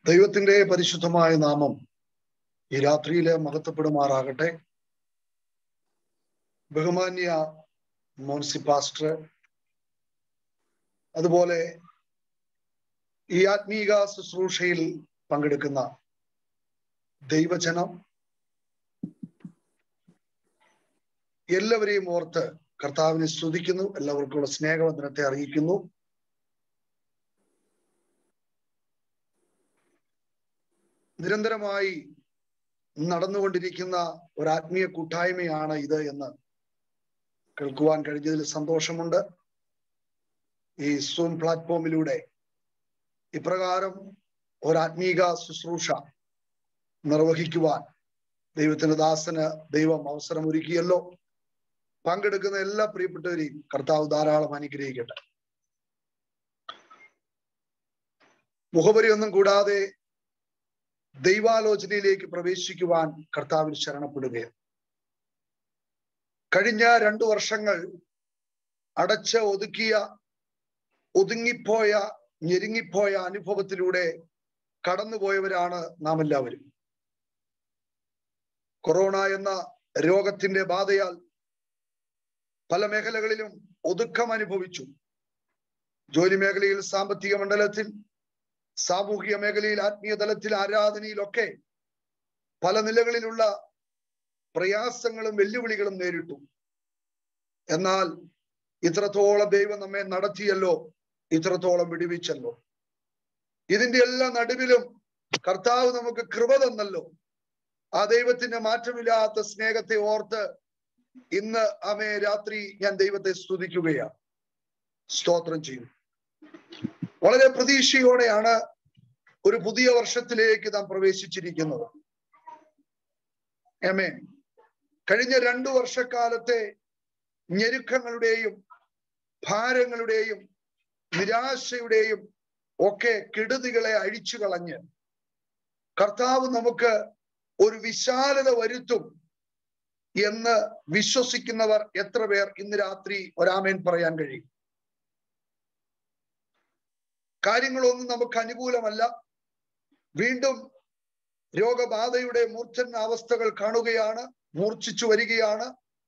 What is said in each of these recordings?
ദൈവത്തിന്റെ പരിശുദ്ധമായ നാമം ഈ രാത്രിയിലെ മഹത്വപ്പെടുമാറാകട്ടെ ബഹുമാന്യ മോൻസി പാസ്റ്റർ അതുപോലെ ഈ ആത്മീക ശുശ്രൂഷയിൽ പങ്കെടുക്കുന്ന ദൈവജനം എല്ലാവരെയും ഓർത്ത് കർത്താവിനെ സ്തുതിക്കുന്നു എല്ലാവർക്കുള്ള സ്നേഹവന്ദനത്തെ അറിയിക്കുന്നു നിരന്തരമായി നടന്നുകൊണ്ടിരിക്കുന്ന ഒരു ആത്മീയ കൂട്ടായ്മയാണ് ഇത് എന്ന് കേൾക്കുവാൻ കഴിഞ്ഞതിൽ സന്തോഷമുണ്ട് ഈ സൂം പ്ലാറ്റ്ഫോമിലൂടെ ഇപ്രകാരം ഒരു ആത്മീക ശുശ്രൂഷ നിർവഹിക്കുവാൻ ദൈവത്തിന്റെ ദാസന് ദൈവം അവസരം ഒരുക്കിയല്ലോ പങ്കെടുക്കുന്ന എല്ലാ പ്രിയപ്പെട്ടവരെയും കർത്താവ് ധാരാളം അനുഗ്രഹിക്കട്ടെ മുഖവരിയൊന്നും കൂടാതെ ദൈവാലോചനയിലേക്ക് പ്രവേശിക്കുവാൻ കർത്താവിൽ ശരണപ്പെടുകയാണ് കഴിഞ്ഞ രണ്ടു വർഷങ്ങൾ അടച്ച ഒതുക്കിയ ഒതുങ്ങിപ്പോയ ഞെരുങ്ങിപ്പോയ അനുഭവത്തിലൂടെ കടന്നുപോയവരാണ് നാം എല്ലാവരും കൊറോണ എന്ന രോഗത്തിന്റെ ബാധയാൽ പല മേഖലകളിലും ഒതുക്കം അനുഭവിച്ചു ജോലി മേഖലയിൽ സാമ്പത്തിക മണ്ഡലത്തിൽ സാമൂഹിക മേഖലയിൽ ആത്മീയ തലത്തിൽ ആരാധനയിലൊക്കെ പല നിലകളിലുള്ള പ്രയാസങ്ങളും വെല്ലുവിളികളും നേരിട്ടു എന്നാൽ ഇത്രത്തോളം ദൈവം നമ്മെ നടത്തിയല്ലോ ഇത്രത്തോളം വിടുവിച്ചല്ലോ ഇതിന്റെ എല്ലാ നടുവിലും കർത്താവ് നമുക്ക് കൃപ തന്നല്ലോ ആ ദൈവത്തിന്റെ മാറ്റമില്ലാത്ത സ്നേഹത്തെ ഓർത്ത് ഇന്ന് അമേ രാത്രി ഞാൻ ദൈവത്തെ സ്തുതിക്കുകയാണ് സ്തോത്രം ചെയ്യും വളരെ പ്രതീക്ഷയോടെയാണ് ഒരു പുതിയ വർഷത്തിലേക്ക് നാം പ്രവേശിച്ചിരിക്കുന്നത് എമേ കഴിഞ്ഞ രണ്ടു വർഷക്കാലത്തെ ഞെരുക്കങ്ങളുടെയും ഭാരങ്ങളുടെയും നിരാശയുടെയും ഒക്കെ കെടുതികളെ അഴിച്ചു കളഞ്ഞ് കർത്താവ് നമുക്ക് ഒരു വിശാലത വരുത്തും എന്ന് വിശ്വസിക്കുന്നവർ എത്ര പേർ ഇന്ന് രാത്രി ഒരാമേൻ പറയാൻ കഴിയും കാര്യങ്ങളൊന്നും നമുക്ക് അനുകൂലമല്ല വീണ്ടും രോഗബാധയുടെ മൂർച്ഛന്ന അവസ്ഥകൾ കാണുകയാണ് മൂർച്ഛിച്ചു വരികയാണ്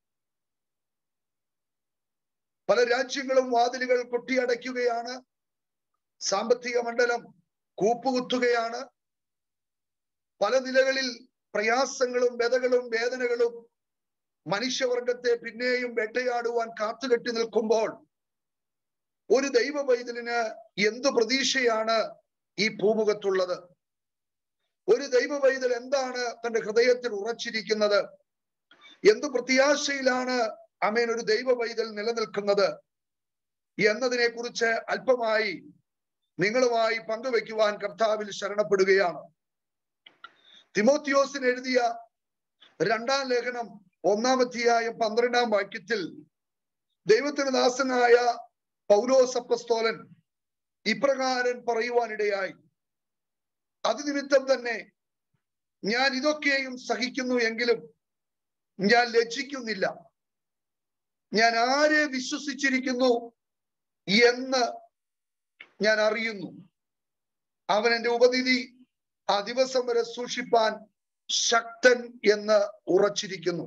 പല രാജ്യങ്ങളും വാതിലുകൾ കൊട്ടിയടയ്ക്കുകയാണ് സാമ്പത്തിക മണ്ഡലം കൂപ്പുകുത്തുകയാണ് പല നിലകളിൽ പ്രയാസങ്ങളും വ്യതകളും വേദനകളും മനുഷ്യവർഗത്തെ പിന്നെയും വേട്ടയാടുവാൻ കാത്തുകെട്ടി നിൽക്കുമ്പോൾ ഒരു ദൈവ പൈതലിന് എന്തു പ്രതീക്ഷയാണ് ഈ ഭൂമുഖത്തുള്ളത് ഒരു ദൈവ പൈതൽ എന്താണ് തന്റെ ഹൃദയത്തിൽ ഉറച്ചിരിക്കുന്നത് എന്തു പ്രത്യാശയിലാണ് അമേൻ ഒരു ദൈവ പൈതൽ നിലനിൽക്കുന്നത് എന്നതിനെ കുറിച്ച് അല്പമായി നിങ്ങളുമായി പങ്കുവെക്കുവാൻ കർത്താവിൽ ശരണപ്പെടുകയാണ് തിമോത്തിയോസിന് എഴുതിയ രണ്ടാം ലേഖനം ഒന്നാമധ്യായം പന്ത്രണ്ടാം വാക്യത്തിൽ ദൈവത്തിന് ദാസനായ പൗലോസ് അപ്പസ്തോലൻ ഇപ്രകാരം പറയുവാനിടയായി അത് നിമിത്തം തന്നെ ഞാൻ ഇതൊക്കെയും സഹിക്കുന്നു എങ്കിലും ഞാൻ ലജ്ജിക്കുന്നില്ല ഞാൻ ആരെ വിശ്വസിച്ചിരിക്കുന്നു എന്ന് ഞാൻ അറിയുന്നു അവൻ എന്റെ ഉപനിധി ആ ദിവസം വരെ സൂക്ഷിപ്പാൻ ശക്തൻ എന്ന് ഉറച്ചിരിക്കുന്നു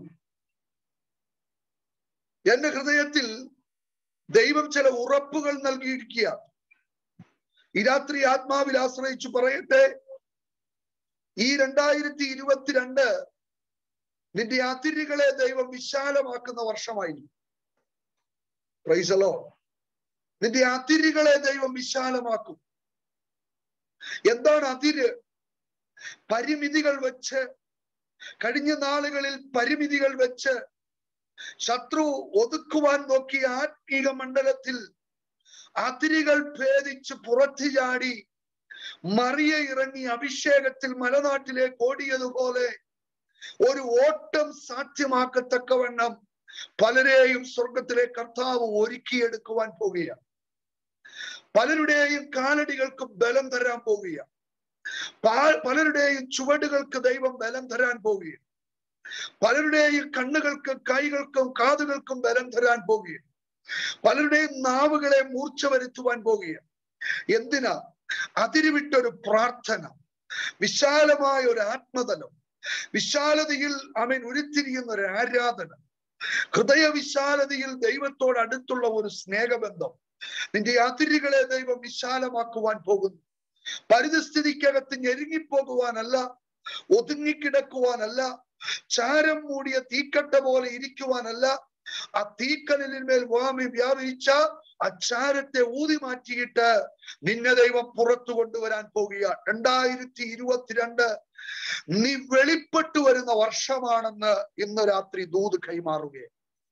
എന്റെ ഹൃദയത്തിൽ ദൈവം ചില ഉറപ്പുകൾ നൽകിയിരിക്കുക ഈ രാത്രി ആത്മാവിൽ ആശ്രയിച്ചു പറയട്ടെ ഈ രണ്ടായിരത്തി ഇരുപത്തിരണ്ട് നിന്റെ അതിരുകളെ ദൈവം വിശാലമാക്കുന്ന വർഷമായിരുന്നു പ്രൈസലോ നിന്റെ അതിരുകളെ ദൈവം വിശാലമാക്കും എന്താണ് അതിര് പരിമിതികൾ വെച്ച് കഴിഞ്ഞ നാളുകളിൽ പരിമിതികൾ വെച്ച് ശത്രു ഒതുക്കുവാൻ നോക്കിയ ആത്മീക മണ്ഡലത്തിൽ അതിരുകൾ ഭേദിച്ച് പുറത്തു ചാടി മറിയ ഇറങ്ങി അഭിഷേകത്തിൽ മലനാട്ടിലേക്ക് ഓടിയതുപോലെ ഒരു ഓട്ടം സാധ്യമാക്കത്തക്കവണ്ണം പലരെയും സ്വർഗത്തിലെ കർത്താവ് ഒരുക്കിയെടുക്കുവാൻ പോകുകയാണ് പലരുടെയും കാലടികൾക്ക് ബലം തരാൻ പോകുകയാണ് പലരുടെയും ചുവടുകൾക്ക് ദൈവം ബലം തരാൻ പോവുകയാണ് പലരുടെയും കണ്ണുകൾക്ക് കൈകൾക്കും കാതുകൾക്കും ബലം തരാൻ പോവുകയാണ് പലരുടെയും നാവുകളെ മൂർച്ച വരുത്തുവാൻ പോവുകയാണ് എന്തിനാ അതിരുവിട്ടൊരു പ്രാർത്ഥന വിശാലമായ ഒരു ആത്മതലം വിശാലതയിൽ അവൻ ഉരുത്തിരിയുന്ന ഒരു ആരാധന ഹൃദയ വിശാലതയിൽ ദൈവത്തോട് അടുത്തുള്ള ഒരു സ്നേഹബന്ധം നിന്റെ അതിരുകളെ ദൈവം വിശാലമാക്കുവാൻ പോകുന്നു പരിതസ്ഥിതിക്കകത്ത് ഞെരുങ്ങിപ്പോകുവാനല്ല ഒതുങ്ങിക്കിടക്കുവാനല്ല ചാരം മൂടിയ തീക്കട്ട പോലെ ഇരിക്കുവാനല്ല ആ തീക്കനലിന്മേൽ വാമി വ്യാപിച്ച ആ ചാരത്തെ ഊതി മാറ്റിയിട്ട് നിന്നെ ദൈവം പുറത്തു കൊണ്ടുവരാൻ പോകുകയാണ് രണ്ടായിരത്തി ഇരുപത്തിരണ്ട് നീ വെളിപ്പെട്ടു വരുന്ന വർഷമാണെന്ന് ഇന്ന് രാത്രി ദൂത് കൈമാറുകയാണ്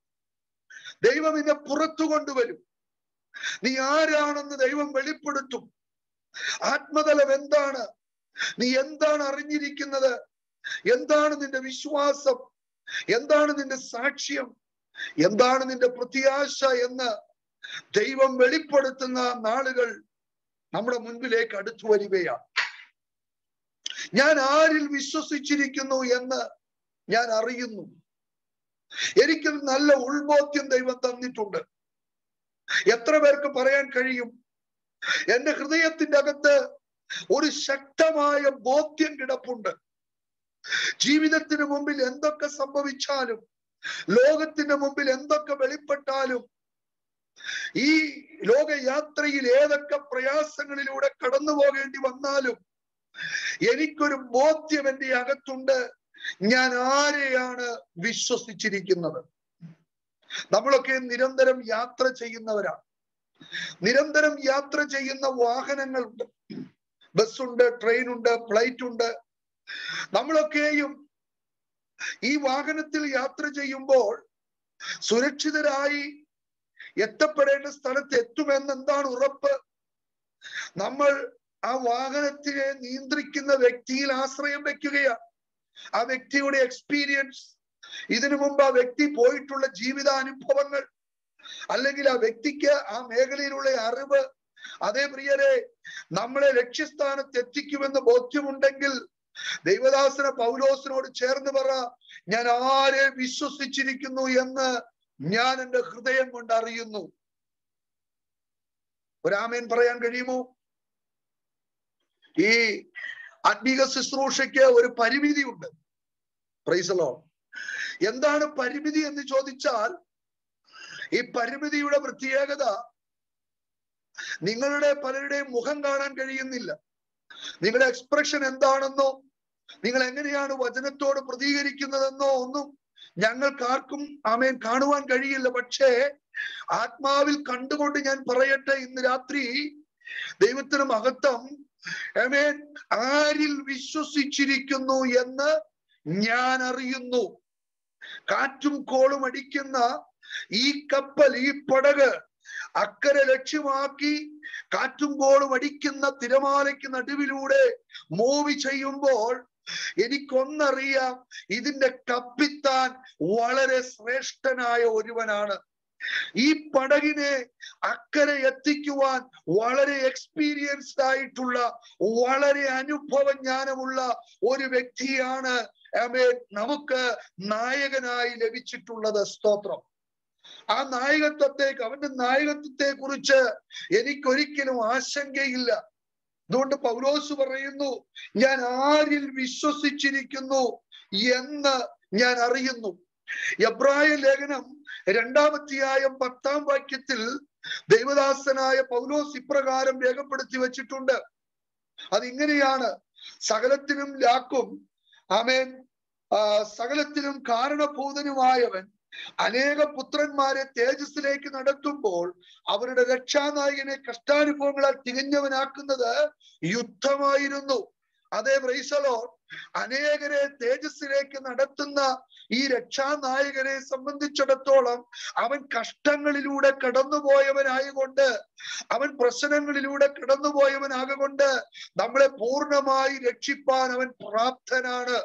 ദൈവം നിന്നെ പുറത്തു കൊണ്ടുവരും നീ ആരാണെന്ന് ദൈവം വെളിപ്പെടുത്തും ആത്മതലം എന്താണ് നീ എന്താണ് അറിഞ്ഞിരിക്കുന്നത് എന്താണ് നിന്റെ വിശ്വാസം എന്താണ് നിന്റെ സാക്ഷ്യം എന്താണ് നിന്റെ പ്രത്യാശ എന്ന് ദൈവം വെളിപ്പെടുത്തുന്ന നാളുകൾ നമ്മുടെ മുൻപിലേക്ക് അടുത്തു വരികയാണ് ഞാൻ ആരിൽ വിശ്വസിച്ചിരിക്കുന്നു എന്ന് ഞാൻ അറിയുന്നു എനിക്കൊരു നല്ല ഉൾബോധ്യം ദൈവം തന്നിട്ടുണ്ട് എത്ര പേർക്ക് പറയാൻ കഴിയും എന്റെ ഹൃദയത്തിന്റെ അകത്ത് ഒരു ശക്തമായ ബോധ്യം കിടപ്പുണ്ട് ജീവിതത്തിന് മുമ്പിൽ എന്തൊക്കെ സംഭവിച്ചാലും ലോകത്തിന്റെ മുമ്പിൽ എന്തൊക്കെ വെളിപ്പെട്ടാലും ഈ ലോകയാത്രയിൽ ഏതൊക്കെ പ്രയാസങ്ങളിലൂടെ കടന്നു പോകേണ്ടി വന്നാലും എനിക്കൊരു ബോധ്യം എന്റെ അകത്തുണ്ട് ഞാൻ ആരെയാണ് വിശ്വസിച്ചിരിക്കുന്നത് നമ്മളൊക്കെ നിരന്തരം യാത്ര ചെയ്യുന്നവരാണ് നിരന്തരം യാത്ര ചെയ്യുന്ന വാഹനങ്ങളുണ്ട് ബസ്സുണ്ട് ട്രെയിനുണ്ട് ഫ്ലൈറ്റ് ഉണ്ട് നമ്മളൊക്കെയും ഈ വാഹനത്തിൽ യാത്ര ചെയ്യുമ്പോൾ സുരക്ഷിതരായി എത്തപ്പെടേണ്ട സ്ഥലത്ത് എത്തുമെന്ന് എന്താണ് ഉറപ്പ് നമ്മൾ ആ വാഹനത്തിനെ നിയന്ത്രിക്കുന്ന വ്യക്തിയിൽ ആശ്രയം വെക്കുകയാണ് ആ വ്യക്തിയുടെ എക്സ്പീരിയൻസ് ഇതിനു മുമ്പ് ആ വ്യക്തി പോയിട്ടുള്ള ജീവിതാനുഭവങ്ങൾ അല്ലെങ്കിൽ ആ വ്യക്തിക്ക് ആ മേഖലയിലുള്ള അറിവ് അതേ പ്രിയരെ നമ്മളെ ലക്ഷ്യസ്ഥാനത്ത് എത്തിക്കുമെന്ന് ബോധ്യമുണ്ടെങ്കിൽ ദൈവദാസന പൗലോസിനോട് ചേർന്ന് പറ ഞാൻ ആരെ വിശ്വസിച്ചിരിക്കുന്നു എന്ന് ഞാൻ എൻ്റെ ഹൃദയം കൊണ്ട് അറിയുന്നു ഒരാമേൻ പറയാൻ കഴിയുമോ ഈ ആത്മീക ശുശ്രൂഷയ്ക്ക് ഒരു പരിമിതിയുണ്ട് പ്രൈസലോ എന്താണ് പരിമിതി എന്ന് ചോദിച്ചാൽ ഈ പരിമിതിയുടെ പ്രത്യേകത നിങ്ങളുടെ പലരുടെയും മുഖം കാണാൻ കഴിയുന്നില്ല നിങ്ങളുടെ എക്സ്പ്രഷൻ എന്താണെന്നോ നിങ്ങൾ എങ്ങനെയാണ് വചനത്തോട് പ്രതികരിക്കുന്നതെന്നോ ഒന്നും ഞങ്ങൾക്കാർക്കും ആമേൻ കാണുവാൻ കഴിയില്ല പക്ഷേ ആത്മാവിൽ കണ്ടുകൊണ്ട് ഞാൻ പറയട്ടെ ഇന്ന് രാത്രി ദൈവത്തിന് മഹത്വം ആമേൻ ആരിൽ വിശ്വസിച്ചിരിക്കുന്നു എന്ന് ഞാൻ അറിയുന്നു കാറ്റും കോളും അടിക്കുന്ന ഈ കപ്പൽ ഈ പടക് അക്കരെ ലക്ഷ്യമാക്കി കാറ്റും കോളും അടിക്കുന്ന തിരമാലയ്ക്ക് നടുവിലൂടെ മൂവി ചെയ്യുമ്പോൾ എനിക്കൊന്നറിയാം ഇതിന്റെ കപ്പിത്താൻ വളരെ ശ്രേഷ്ഠനായ ഒരുവനാണ് ഈ പടകിനെ അക്കരെ എത്തിക്കുവാൻ വളരെ എക്സ്പീരിയൻസ്ഡ് ആയിട്ടുള്ള വളരെ അനുഭവ ജ്ഞാനമുള്ള ഒരു വ്യക്തിയാണ് ആമേൻ നമുക്ക് നായകനായി ലഭിച്ചിട്ടുള്ളത് സ്തോത്രം ആ നായകത്വത്തേക്ക് അവന്റെ നായകത്വത്തെ കുറിച്ച് എനിക്കൊരിക്കലും ആശങ്കയില്ല അതുകൊണ്ട് പൗലോസ് പറയുന്നു ഞാൻ ആരിൽ വിശ്വസിച്ചിരിക്കുന്നു എന്ന് ഞാൻ അറിയുന്നു എബ്രായ ലേഖനം രണ്ടാമധ്യായം പത്താം വാക്യത്തിൽ ദൈവദാസനായ പൗലോസ് ഇപ്രകാരം രേഖപ്പെടുത്തി വെച്ചിട്ടുണ്ട് അതിങ്ങനെയാണ് സകലത്തിനും ലാക്കും ആമേൻ ആ, സകലത്തിനും കാരണഭൂതനുമായവൻ അനേക പുത്രന്മാരെ തേജസ്സിലേക്ക് നടത്തുമ്പോൾ അവരുടെ രക്ഷാനായകനെ കഷ്ടാനുഭവങ്ങളാൽ തികഞ്ഞവനാക്കുന്നത് യുദ്ധമായിരുന്നു അതേ ബ്രൈസലോ അനേകരെ തേജസ്സിലേക്ക് നടത്തുന്ന ഈ രക്ഷാനായകനെ സംബന്ധിച്ചിടത്തോളം അവൻ കഷ്ടങ്ങളിലൂടെ കടന്നുപോയവനായകൊണ്ട് അവൻ പ്രശ്നങ്ങളിലൂടെ കടന്നുപോയവനാകൊണ്ട് നമ്മളെ പൂർണ്ണമായി രക്ഷിപ്പാൻ അവൻ പ്രാപ്തനാണ്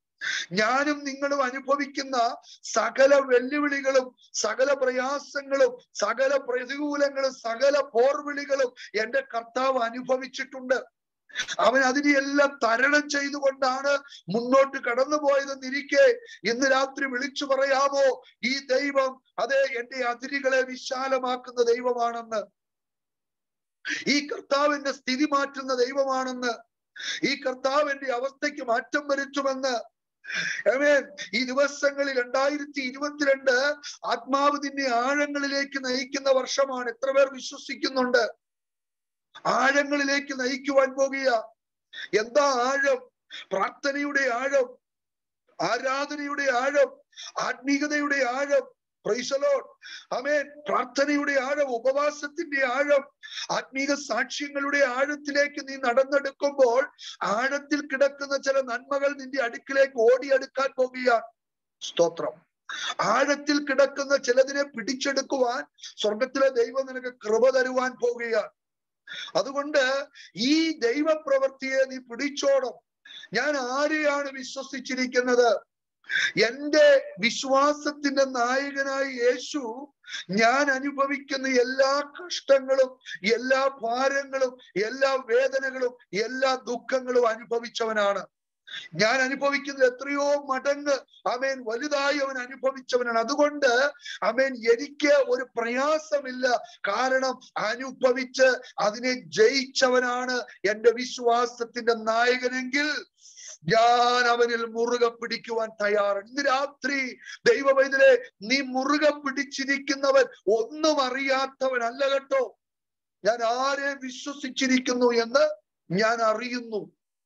ഞാനും നിങ്ങളും അനുഭവിക്കുന്ന സകല വെല്ലുവിളികളും സകല പ്രയാസങ്ങളും സകല പ്രതികൂലങ്ങളും സകല പോർവിളികളും എന്റെ കർത്താവ് അനുഭവിച്ചിട്ടുണ്ട് അവൻ അതിനെയെല്ലാം തരണം ചെയ്തുകൊണ്ടാണ് മുന്നോട്ട് കടന്നുപോയതെന്നിരിക്കെ ഇന്ന് രാത്രി വിളിച്ചു പറയാമോ ഈ ദൈവം അതെ എന്റെ അതിരുകളെ വിശാലമാക്കുന്ന ദൈവമാണെന്ന് ഈ കർത്താവിന്റെ സ്ഥിതി മാറ്റുന്ന ദൈവമാണെന്ന് ഈ കർത്താവ് എന്റെ അവസ്ഥയ്ക്ക് മാറ്റം വരുത്തുമെന്ന് ആമേൻ ഈ ദിവസങ്ങളിൽ രണ്ടായിരത്തി ഇരുപത്തിരണ്ട് ആത്മാവ് നിന്നെ ആഴങ്ങളിലേക്ക് നയിക്കുന്ന വർഷമാണ് എത്ര പേർ വിശ്വസിക്കുന്നുണ്ട് ആഴങ്ങളിലേക്ക് നയിക്കുവാൻ പോകുക എന്താ ആഴം പ്രാർത്ഥനയുടെ ആഴം ആരാധനയുടെ ആഴം ആത്മീകതയുടെ ആഴം പ്രൈസലോൺ അമേൻ പ്രാർത്ഥനയുടെ ആഴം ഉപവാസത്തിന്റെ ആഴം ആത്മീക സാക്ഷ്യങ്ങളുടെ ആഴത്തിലേക്ക് നീ നടന്നെടുക്കുമ്പോൾ ആഴത്തിൽ കിടക്കുന്ന ചില നന്മകൾ നിന്റെ അടുക്കിലേക്ക് ഓടിയെടുക്കാൻ പോകുകയാണ് സ്തോത്രം ആഴത്തിൽ കിടക്കുന്ന ചിലതിനെ പിടിച്ചെടുക്കുവാൻ സ്വർഗത്തിലെ ദൈവം നിനക്ക് കൃപ തരുവാൻ പോകുകയാണ് അതുകൊണ്ട് ഈ ദൈവപ്രവൃത്തിയെ നീ പിടിച്ചോടും ഞാൻ ആരെയാണ് വിശ്വസിച്ചിരിക്കുന്നത് എന്റെ വിശ്വാസത്തിന്റെ നായകനായ യേശു ഞാൻ അനുഭവിക്കുന്ന എല്ലാ കഷ്ടങ്ങളും എല്ലാ ഭാരങ്ങളും എല്ലാ വേദനകളും എല്ലാ ദുഃഖങ്ങളും അനുഭവിച്ചവനാണ് ഞാൻ അനുഭവിക്കുന്നത് എത്രയോ മടങ്ങ് അവൻ വലുതായി അവൻ അനുഭവിച്ചവനാണ് അതുകൊണ്ട് അവൻ എനിക്ക് ഒരു പ്രയാസമില്ല കാരണം അനുഭവിച്ച് അതിനെ ജയിച്ചവനാണ് എന്റെ വിശ്വാസത്തിന്റെ നായകനെങ്കിൽ ഞാൻ അവനിൽ മുറുകെ പിടിക്കുവാൻ തയ്യാറാണ് ഇന്ന് രാത്രി ദൈവവൈദ്യരെ നീ മുറുകെ പിടിച്ചിരിക്കുന്നവൻ ഒന്നും അറിയാത്തവനല്ല കേട്ടോ ഞാൻ ആരെ വിശ്വസിച്ചിരിക്കുന്നു എന്ന് ഞാൻ അറിയുന്നു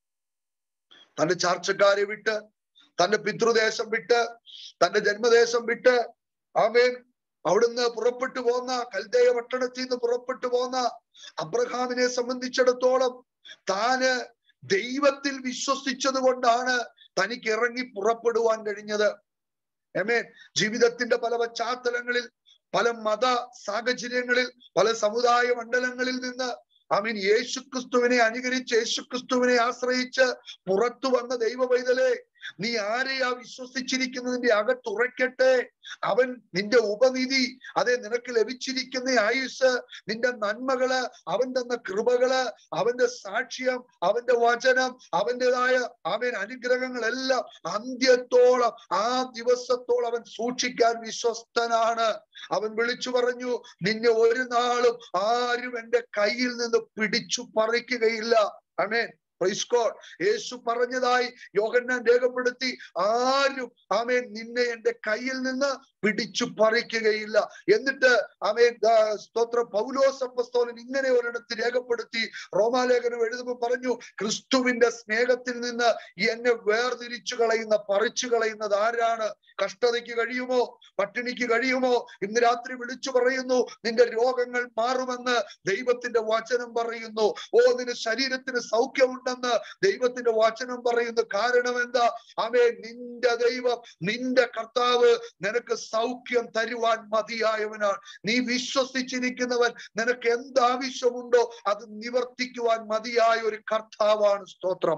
തന്റെ ചാർച്ചക്കാരെ വിട്ട് തന്റെ പിതൃദേശം വിട്ട് തന്റെ ജന്മദേശം വിട്ട് ആമേൻ അവിടുന്ന് പുറപ്പെട്ടു പോന്ന കൽദയ പട്ടണത്തിൽ നിന്ന് പുറപ്പെട്ടു പോന്ന അബ്രഹാമിനെ സംബന്ധിച്ചിടത്തോളം താന് ദൈവത്തിൽ വിശ്വസിച്ചത് കൊണ്ടാണ് തനിക്ക് ഇറങ്ങി പുറപ്പെടുവാൻ കഴിഞ്ഞത് എമേൻ ജീവിതത്തിന്റെ പല പശ്ചാത്തലങ്ങളിൽ പല മത സാഹചര്യങ്ങളിൽ പല സമുദായ മണ്ഡലങ്ങളിൽ നിന്ന് അമീൻ യേശുക്രിസ്തുവിനെ അനുകരിച്ച് യേശുക്രിസ്തുവിനെ ആശ്രയിച്ച് പുറത്തു വന്ന ദൈവ പൈതലേ നീ ആരെയാ വിശ്വസിച്ചിരിക്കുന്നതിന്റെ അകത്തുറയ്ക്കട്ടെ അവൻ നിന്റെ ഉപനിധി അതെ നിനക്ക് ലഭിച്ചിരിക്കുന്ന ആയുസ് നിന്റെ നന്മകള് അവൻ തന്ന കൃപകള് അവന്റെ സാക്ഷ്യം അവന്റെ വചനം അവൻ്റെതായ അവൻ അനുഗ്രഹങ്ങളെല്ലാം അന്ത്യത്തോളം ആ ദിവസത്തോളം അവൻ സൂക്ഷിക്കാൻ വിശ്വസ്തനാണ് അവൻ വിളിച്ചു പറഞ്ഞു നിന്നെ ഒരു നാളും ആരും എന്റെ കയ്യിൽ നിന്ന് പിടിച്ചു പറിക്കുകയില്ല അമേൻ പ്രൈസ്കോഡ് യേശു പറഞ്ഞതായി യോഹന്നാൻ രേഖപ്പെടുത്തി ആരും ആമേൻ നിന്നെ എന്റെ കയ്യിൽ നിന്ന് പിടിച്ചു പറിക്കുകയില്ല എന്നിട്ട് ആമേൻ സ്തോത്ര പൗലോസ് അപ്പസ്തോലൻ ഇങ്ങനെ ഒരിടത്ത് രേഖപ്പെടുത്തി റോമാലേഖനം എഴുതുമ്പോൾ പറഞ്ഞു ക്രിസ്തുവിന്റെ സ്നേഹത്തിൽ നിന്ന് എന്നെ വേർതിരിച്ചു കളയുന്ന പറിച്ചു കളയുന്നത് ആരാണ് കഷ്ടതയ്ക്ക് കഴിയുമോ പട്ടിണിക്ക് കഴിയുമോ ഇന്ന് രാത്രി വിളിച്ചു പറയുന്നു നിന്റെ രോഗങ്ങൾ മാറുമെന്ന് ദൈവത്തിന്റെ വചനം പറയുന്നു ഓ നിന്റെ ശരീരത്തിന് സൗഖ്യമുണ്ടെന്ന് ദൈവത്തിന്റെ വചനം പറയുന്നു കാരണം എന്താ അവേ നിന്റെ ദൈവം നിന്റെ കർത്താവ് നിനക്ക് സൗഖ്യം തരുവാൻ മതിയായവനാണ് നീ വിശ്വസിച്ചിരിക്കുന്നവൻ നിനക്ക് എന്താവശ്യമുണ്ടോ അത് നിവർത്തിക്കുവാൻ മതിയായ ഒരു കർത്താവാണ് സ്തോത്രം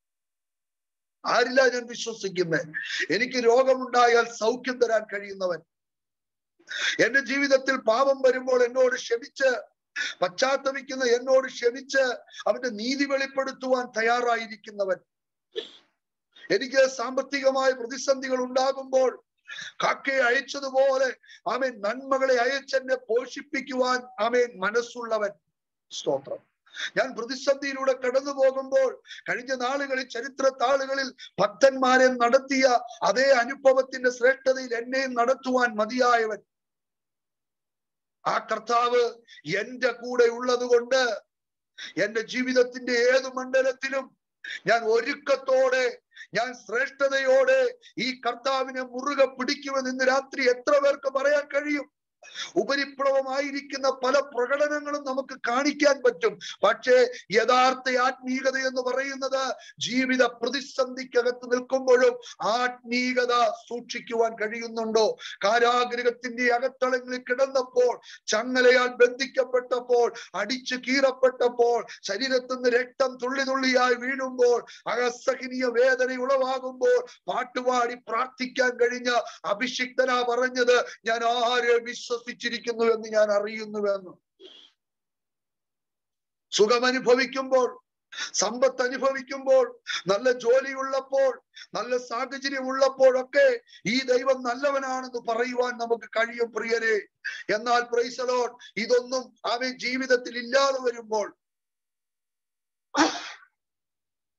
ആരില്ല ഞാൻ വിശ്വസിക്കുന്നത് എനിക്ക് രോഗമുണ്ടായാൽ സൗഖ്യം തരാൻ കഴിയുന്നവൻ എന്റെ ജീവിതത്തിൽ പാപം വരുമ്പോൾ എന്നോട് ക്ഷമിച്ച് പശ്ചാത്തപിക്കുന്ന എന്നോട് ക്ഷമിച്ച് അവന്റെ നീതി വെളിപ്പെടുത്തുവാൻ തയ്യാറായിരിക്കുന്നവൻ എനിക്ക് സാമ്പത്തികമായ പ്രതിസന്ധികൾ ഉണ്ടാകുമ്പോൾ കാക്കയെ അയച്ചതുപോലെ ആമേൻ നന്മകളെ അയച്ചെന്നെ പോഷിപ്പിക്കുവാൻ ആമേൻ മനസ്സുള്ളവൻ സ്തോത്രം ഞാൻ പ്രതിസന്ധിയിലൂടെ കടന്നു പോകുമ്പോൾ കഴിഞ്ഞ നാളുകളിൽ ചരിത്ര താളുകളിൽ ഭക്തന്മാരെ നടത്തിയ അതേ അനുഭവത്തിന്റെ ശ്രേഷ്ഠതയിൽ എന്നെയും നടത്തുവാൻ മതിയായവൻ ആ കർത്താവ് എന്റെ കൂടെ ഉള്ളത് കൊണ്ട് എന്റെ ജീവിതത്തിന്റെ ഏത് മണ്ഡലത്തിലും ഞാൻ ഒരുക്കത്തോടെ ഞാൻ ശ്രേഷ്ഠതയോടെ ഈ കർത്താവിനെ മുറുകെ പിടിക്കുമെന്ന് ഇന്ന് രാത്രി എത്ര പേർക്ക് പറയാൻ കഴിയും ഉപരിപ്ലവമായിരിക്കുന്ന പല പ്രകടനങ്ങളും നമുക്ക് കാണിക്കാൻ പറ്റും പക്ഷേ യഥാർത്ഥ ആത്മീയത എന്ന് പറയുന്നത് ജീവിത പ്രതിസന്ധിക്കകത്ത് നിൽക്കുമ്പോഴും ആത്മീയത സൂക്ഷിക്കുവാൻ കഴിയുന്നുണ്ടോ കാരാഗ്രഹത്തിന്റെ അകത്തളങ്ങളിൽ കിടന്നപ്പോൾ ചങ്ങലയാൽ ബന്ധിക്കപ്പെട്ടപ്പോൾ അടിച്ചു കീറപ്പെട്ടപ്പോൾ ശരീരത്തിൽ നിന്ന് രക്തം തുള്ളി തുള്ളിയായി വീഴുമ്പോൾ അസഹനീയ വേദന ഉളവാകുമ്പോൾ പാട്ടുപാടി പ്രാർത്ഥിക്കാൻ കഴിഞ്ഞ അഭിഷിക്തനാ പറഞ്ഞത് ഞാൻ ആരെ വിശ്വസിച്ചിരിക്കുന്നു എന്ന് ഞാൻ അറിയുന്നുവെന്ന് സുഖം അനുഭവിക്കുമ്പോൾ സമ്പത്ത് അനുഭവിക്കുമ്പോൾ നല്ല ജോലിയുള്ളപ്പോൾ നല്ല സാഹചര്യം ഉള്ളപ്പോഴൊക്കെ ഈ ദൈവം നല്ലവനാണെന്ന് പറയുവാൻ നമുക്ക് കഴിയും പ്രിയരെ എന്നാൽ പ്രൈസലോൺ ഇതൊന്നും അവൻ ജീവിതത്തിൽ ഇല്ലാതെ വരുമ്പോൾ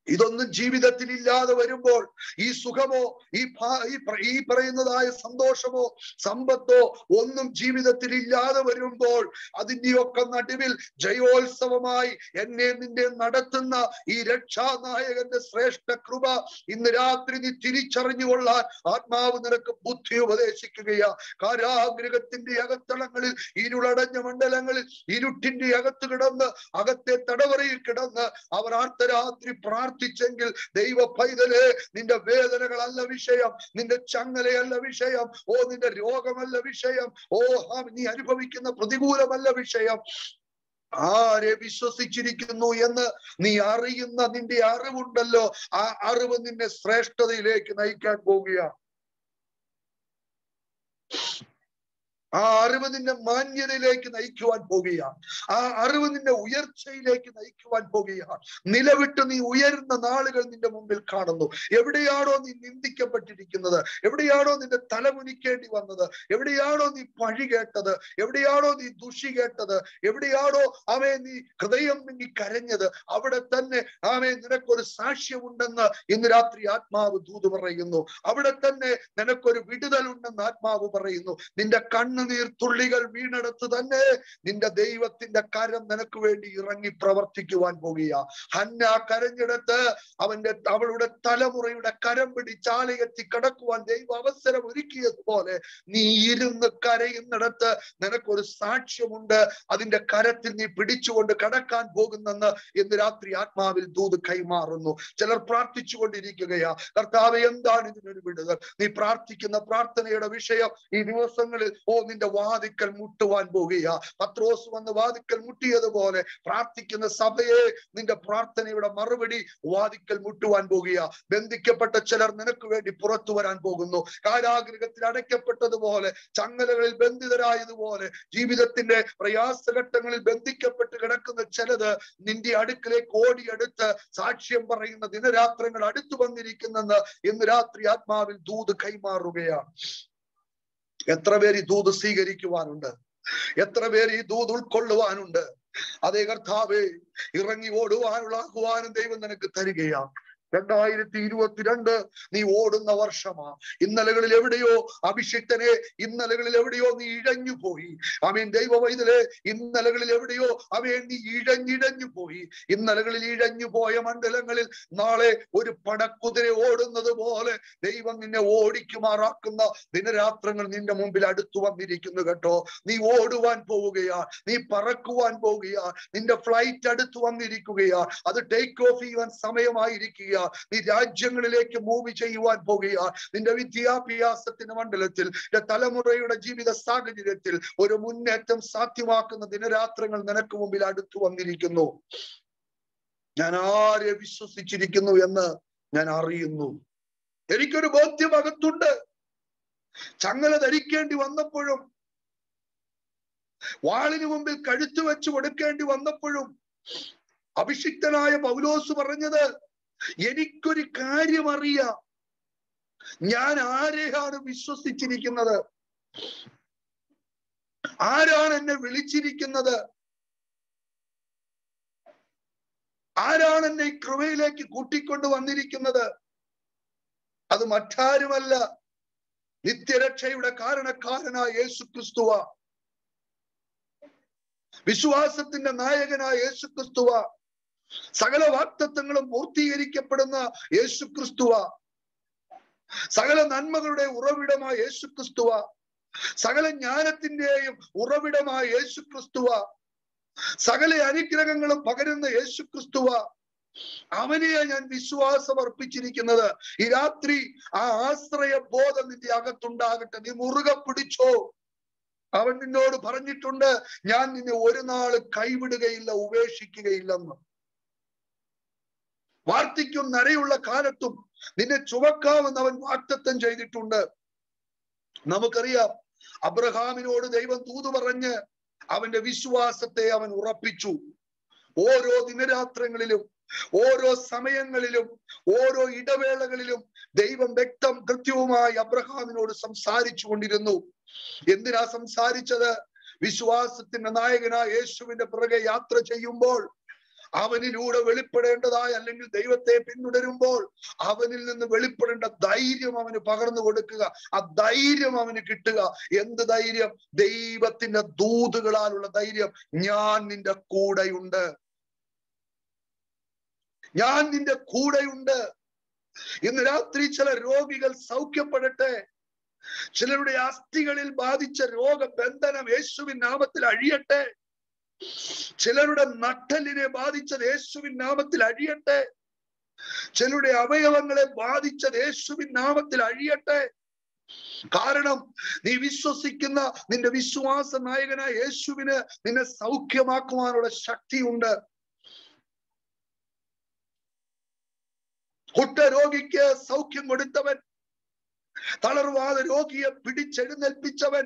ഇതൊന്നും ജീവിതത്തിൽ ഇല്ലാതെ വരുമ്പോൾ ഈ സുഖമോ ഈ ഭാ- ഈ പ്ര- ഈ പറയുന്നതായ സന്തോഷമോ സമ്പത്തോ ഒന്നും ജീവിതത്തിൽ ഇല്ലാതെ വരുമ്പോൾ അതിന്റെയൊക്കെ നടുവിൽ ജയോത്സവമായി എന്നെ നിന്നെ നടത്തുന്ന ഈ രക്ഷാനായകന്റെ ശ്രേഷ്ഠ കൃപ ഇന്ന് രാത്രി നീ തിരിച്ചറിഞ്ഞുകൊള്ളാൻ ആത്മാവ് നിനക്ക് ബുദ്ധി ഉപദേശിക്കുകയാ കാരാഗ്രഹത്തിന്റെ അകത്തളങ്ങളിൽ ഇരുളടഞ്ഞ മണ്ഡലങ്ങളിൽ ഇരുട്ടിന്റെ അകത്ത് കിടന്ന് അകത്തെ തടവറയിൽ കിടന്ന് അവർ ആർത്തരാത്രി പ്രാർത്ഥിച്ചെങ്കിൽ ദൈവ പൈതലേ നിന്റെ വേദനകളല്ല വിഷയം നിന്റെ ചങ്ങലയല്ല വിഷയം ഓ നിന്റെ രോഗമല്ല വിഷയം ഓ ആ നീ അനുഭവിക്കുന്ന പ്രതികൂലമല്ല വിഷയം ആരെ വിശ്വസിച്ചിരിക്കുന്നു എന്ന് നീ അറിയുന്ന നിന്റെ അറിവുണ്ടല്ലോ ആ അറിവ് നിന്നെ ശ്രേഷ്ഠതയിലേക്ക് നയിക്കാൻ പോവുകയാണ് ആ അറിവ് നിന്നെ മാന്യതയിലേക്ക് നയിക്കുവാൻ പോകുകയാണ് ആ അറിവ് നിന്നെ ഉയർച്ചയിലേക്ക് നയിക്കുവാൻ പോകുകയാണ് നിലവിട്ട് നീ ഉയരുന്ന നാളുകൾ നിന്റെ മുമ്പിൽ കാണുന്നു എവിടെയാണോ നീ നിന്ദിക്കപ്പെട്ടിരിക്കുന്നത് എവിടെയാണോ നിന്റെ തലമുനിക്കേണ്ടി വന്നത് എവിടെയാണോ നീ പഴി കേട്ടത് എവിടെയാണോ നീ ദുഷി കേട്ടത് എവിടെയാണോ അവയെ നീ ഹൃദയം നീ കരഞ്ഞത് അവിടെ തന്നെ ആമേ നിനക്കൊരു സാക്ഷ്യമുണ്ടെന്ന് ഇന്ന് രാത്രി ആത്മാവ് ദൂത് പറയുന്നു അവിടെ തന്നെ നിനക്കൊരു വിടുതലുണ്ടെന്ന് ആത്മാവ് പറയുന്നു നിന്റെ കണ്ണുനീർ തുള്ളികൾ വീണെടുത്ത് തന്നെ നിന്റെ ദൈവത്തിന്റെ കരം നിനക്ക് വേണ്ടി ഇറങ്ങി പ്രവർത്തിക്കുവാൻ പോകുക ഹന്ന കരഞ്ഞെടുത്ത് അവന്റെ അവളുടെ തലമുറയുടെ കരം പിടിച്ച് ആലയത്തിൽ കിടക്കുവാൻ ദൈവം അവസരം ഒരുക്കിയതുപോലെ നീ ഇരുന്ന് കരയുന്നിടത്ത് നിനക്കൊരു സാക്ഷ്യമുണ്ട് അതിന്റെ കരത്തിൽ നീ പിടിച്ചുകൊണ്ട് കടക്കാൻ പോകുന്നെന്ന് ഇന്ന് രാത്രി ആത്മാവിൽ ദൂത് കൈമാറുന്നു ചിലർ പ്രാർത്ഥിച്ചുകൊണ്ടിരിക്കുകയാ കർത്താവ് എന്താണ് ഇതിനൊരു വിടുതൽ നീ പ്രാർത്ഥിക്കുന്ന പ്രാർത്ഥനയുടെ വിഷയം ഈ ദിവസങ്ങളിൽ ഓ നിന്റെ വാതിക്കൽ മുട്ടുവാൻ പോകുക പത്രോസ് വന്ന് വാതിക്കൽ മുട്ടിയതുപോലെ പ്രാർത്ഥിക്കുന്ന സഭയെ നിന്റെ പ്രാർത്ഥനയുടെ മറുപടി വാതിക്കൽ മുട്ടുവാൻ പോകുക ബന്ധിക്കപ്പെട്ട ചിലർ നിനക്ക് വേണ്ടി പുറത്തു വരാൻ പോകുന്നു കാരാഗൃഹത്തിൽ അടയ്ക്കപ്പെട്ടതുപോലെ ചങ്ങലകളിൽ ബന്ധിതരായതുപോലെ ജീവിതത്തിന്റെ പ്രയാസഘട്ടങ്ങളിൽ ബന്ധിക്കപ്പെട്ട് കിടക്കുന്ന ചിലത് നിന്റെ അടുക്കിലേക്ക് ഓടിയെടുത്ത് സാക്ഷ്യം പറയുന്ന ദിനരാത്രങ്ങൾ അടുത്തു വന്നിരിക്കുന്നെന്ന് ഇന്ന് രാത്രി ആത്മാവിൽ ദൂത് കൈമാറുകയാണ് എത്ര പേര് ഈ ദൂത് സ്വീകരിക്കുവാനുണ്ട് എത്ര പേര് ഈ ദൂത് ഉൾക്കൊള്ളുവാനുണ്ട് അതേ കർത്താവേ ഇറങ്ങി ഓടുവാനുള്ള ആഹ്വാനം ദൈവം നിനക്ക് തരികയാണ് രണ്ടായിരത്തി ഇരുപത്തിരണ്ട് നീ ഓടുന്ന വർഷമാ ഇന്നലകളിൽ എവിടെയോ അഭിഷിക്തനെ ഇന്നലകളിൽ എവിടെയോ നീ ഇഴഞ്ഞു പോയി അമീൻ ദൈവ വൈതലെ ഇന്നലകളിൽ എവിടെയോ അവൻ നീ ഇഴഞ്ഞിഴഞ്ഞു പോയി ഇന്നലകളിൽ ഇഴഞ്ഞു പോയ മണ്ഡലങ്ങളിൽ നാളെ ഒരു പടക്കുതിര ഓടുന്നത് പോലെ ദൈവം നിന്നെ ഓടിക്കുമാറാക്കുന്ന ദിനരാത്രങ്ങൾ നിന്റെ മുമ്പിൽ അടുത്തു വന്നിരിക്കുന്നു കേട്ടോ നീ ഓടുവാൻ പോവുകയാ നീ പറക്കുവാൻ പോവുകയാ നിന്റെ ഫ്ലൈറ്റ് അടുത്തു വന്നിരിക്കുകയാ അത് ടേക്ക് ഓഫ് ചെയ്യുവാൻ സമയമായിരിക്കുക നീ രാജ്യങ്ങളിലേക്ക് മൂവ് ചെയ്യുവാൻ പോകുക നിന്റെ വിദ്യാഭ്യാസത്തിന്റെ മണ്ഡലത്തിൽ നിന്റെ തലമുറയുടെ ജീവിത സാഹചര്യത്തിൽ ഒരു മുന്നേറ്റം സാധ്യമാക്കുന്ന ദിനരാത്രങ്ങൾ നിനക്ക് മുമ്പിൽ അടുത്തു വന്നിരിക്കുന്നു ഞാൻ ആരെ വിശ്വസിച്ചിരിക്കുന്നു എന്ന് ഞാൻ അറിയുന്നു എനിക്കൊരു ബോധ്യം അകത്തുണ്ട് ചങ്ങല ധരിക്കേണ്ടി വന്നപ്പോഴും വാളിന് മുമ്പിൽ കഴുത്തു വെച്ച് കൊടുക്കേണ്ടി വന്നപ്പോഴും അഭിഷിക്തനായ പൗലോസ് പറഞ്ഞത് എനിക്കൊരു കാര്യം അറിയാം ഞാൻ ആരെയാണ് വിശ്വസിച്ചിരിക്കുന്നത് ആരാണ് എന്നെ വിളിച്ചിരിക്കുന്നത് ആരാണ് എന്നെ ഈ കൃപയിലേക്ക് കൂട്ടിക്കൊണ്ട് വന്നിരിക്കുന്നത് അത് മറ്റാരുമല്ല നിത്യരക്ഷയുടെ കാരണക്കാരനായ യേശു ക്രിസ്തുവ വിശ്വാസത്തിന്റെ നായകനായ യേശു ക്രിസ്തുവ സകല വാക്തത്വങ്ങളും പൂർത്തീകരിക്കപ്പെടുന്ന യേശു ക്രിസ്തുവ സകല നന്മകളുടെ ഉറവിടമായ യേശു ക്രിസ്തുവ സകല ജ്ഞാനത്തിന്റെയും ഉറവിടമായ യേശു ക്രിസ്തുവ സകല അനുഗ്രഹങ്ങളും പകരുന്ന യേശു ക്രിസ്തുവ അവനെയാ ഞാൻ വിശ്വാസം അർപ്പിച്ചിരിക്കുന്നത് ഈ രാത്രി ആ ആശ്രയ ബോധം നിന്റെ അകത്തുണ്ടാകട്ടെ നീ മുറുകെ പിടിച്ചോ അവൻ നിന്നോട് പറഞ്ഞിട്ടുണ്ട് ഞാൻ നിന്നെ ഒരു നാള് കൈവിടുകയില്ല ഉപേക്ഷിക്കുകയില്ലെന്ന് വാർദ്ധക്യം നരയുള്ള കാലത്തും നിന്നെ ചുവക്കാമെന്ന് അവൻ വാക്തത്വം ചെയ്തിട്ടുണ്ട് നമുക്കറിയാം അബ്രഹാമിനോട് ദൈവം തൂതു പറഞ്ഞ് അവന്റെ വിശ്വാസത്തെ അവൻ ഉറപ്പിച്ചു ഓരോ ദിനരാത്രങ്ങളിലും ഓരോ സമയങ്ങളിലും ഓരോ ഇടവേളകളിലും ദൈവം വ്യക്തം കൃത്യവുമായി അബ്രഹാമിനോട് സംസാരിച്ചു കൊണ്ടിരുന്നു എന്തിനാ സംസാരിച്ചത് വിശ്വാസത്തിന്റെ നായകനായ യേശുവിന്റെ പിറകെ യാത്ര ചെയ്യുമ്പോൾ അവനിലൂടെ വെളിപ്പെടേണ്ടതായ അല്ലെങ്കിൽ ദൈവത്തെ പിന്തുടരുമ്പോൾ അവനിൽ നിന്ന് വെളിപ്പെടേണ്ട ധൈര്യം അവന് പകർന്നു കൊടുക്കുക ആ ധൈര്യം അവന് കിട്ടുക എന്ത് ധൈര്യം ദൈവത്തിന്റെ ദൂതുകളാലുള്ള ധൈര്യം ഞാൻ നിന്റെ കൂടെയുണ്ട് ഞാൻ നിന്റെ കൂടെയുണ്ട് ഇന്ന് രാത്രി ചില രോഗികൾ സൗഖ്യപ്പെടട്ടെ ചിലരുടെ അസ്ഥികളിൽ ബാധിച്ച രോഗബന്ധനം യേശുവിൻ നാമത്തിൽ അഴിയട്ടെ ചിലരുടെ നട്ടലിനെ ബാധിച്ചത് യേശുവിൻ നാമത്തിൽ അഴിയട്ടെ ചിലരുടെ അവയവങ്ങളെ ബാധിച്ചത് യേശുവിൻ നാമത്തിൽ അഴിയട്ടെ കാരണം നീ വിശ്വസിക്കുന്ന നിന്റെ വിശ്വാസ നായകനായ യേശുവിന് നിന്നെ സൗഖ്യമാക്കുവാനുള്ള ശക്തിയുണ്ട് കുട്ടരോഗിക്ക് സൗഖ്യം കൊടുത്തവൻ തളർവാദ രോഗിയെ പിടിച്ചെഴുന്നേൽപ്പിച്ചവൻ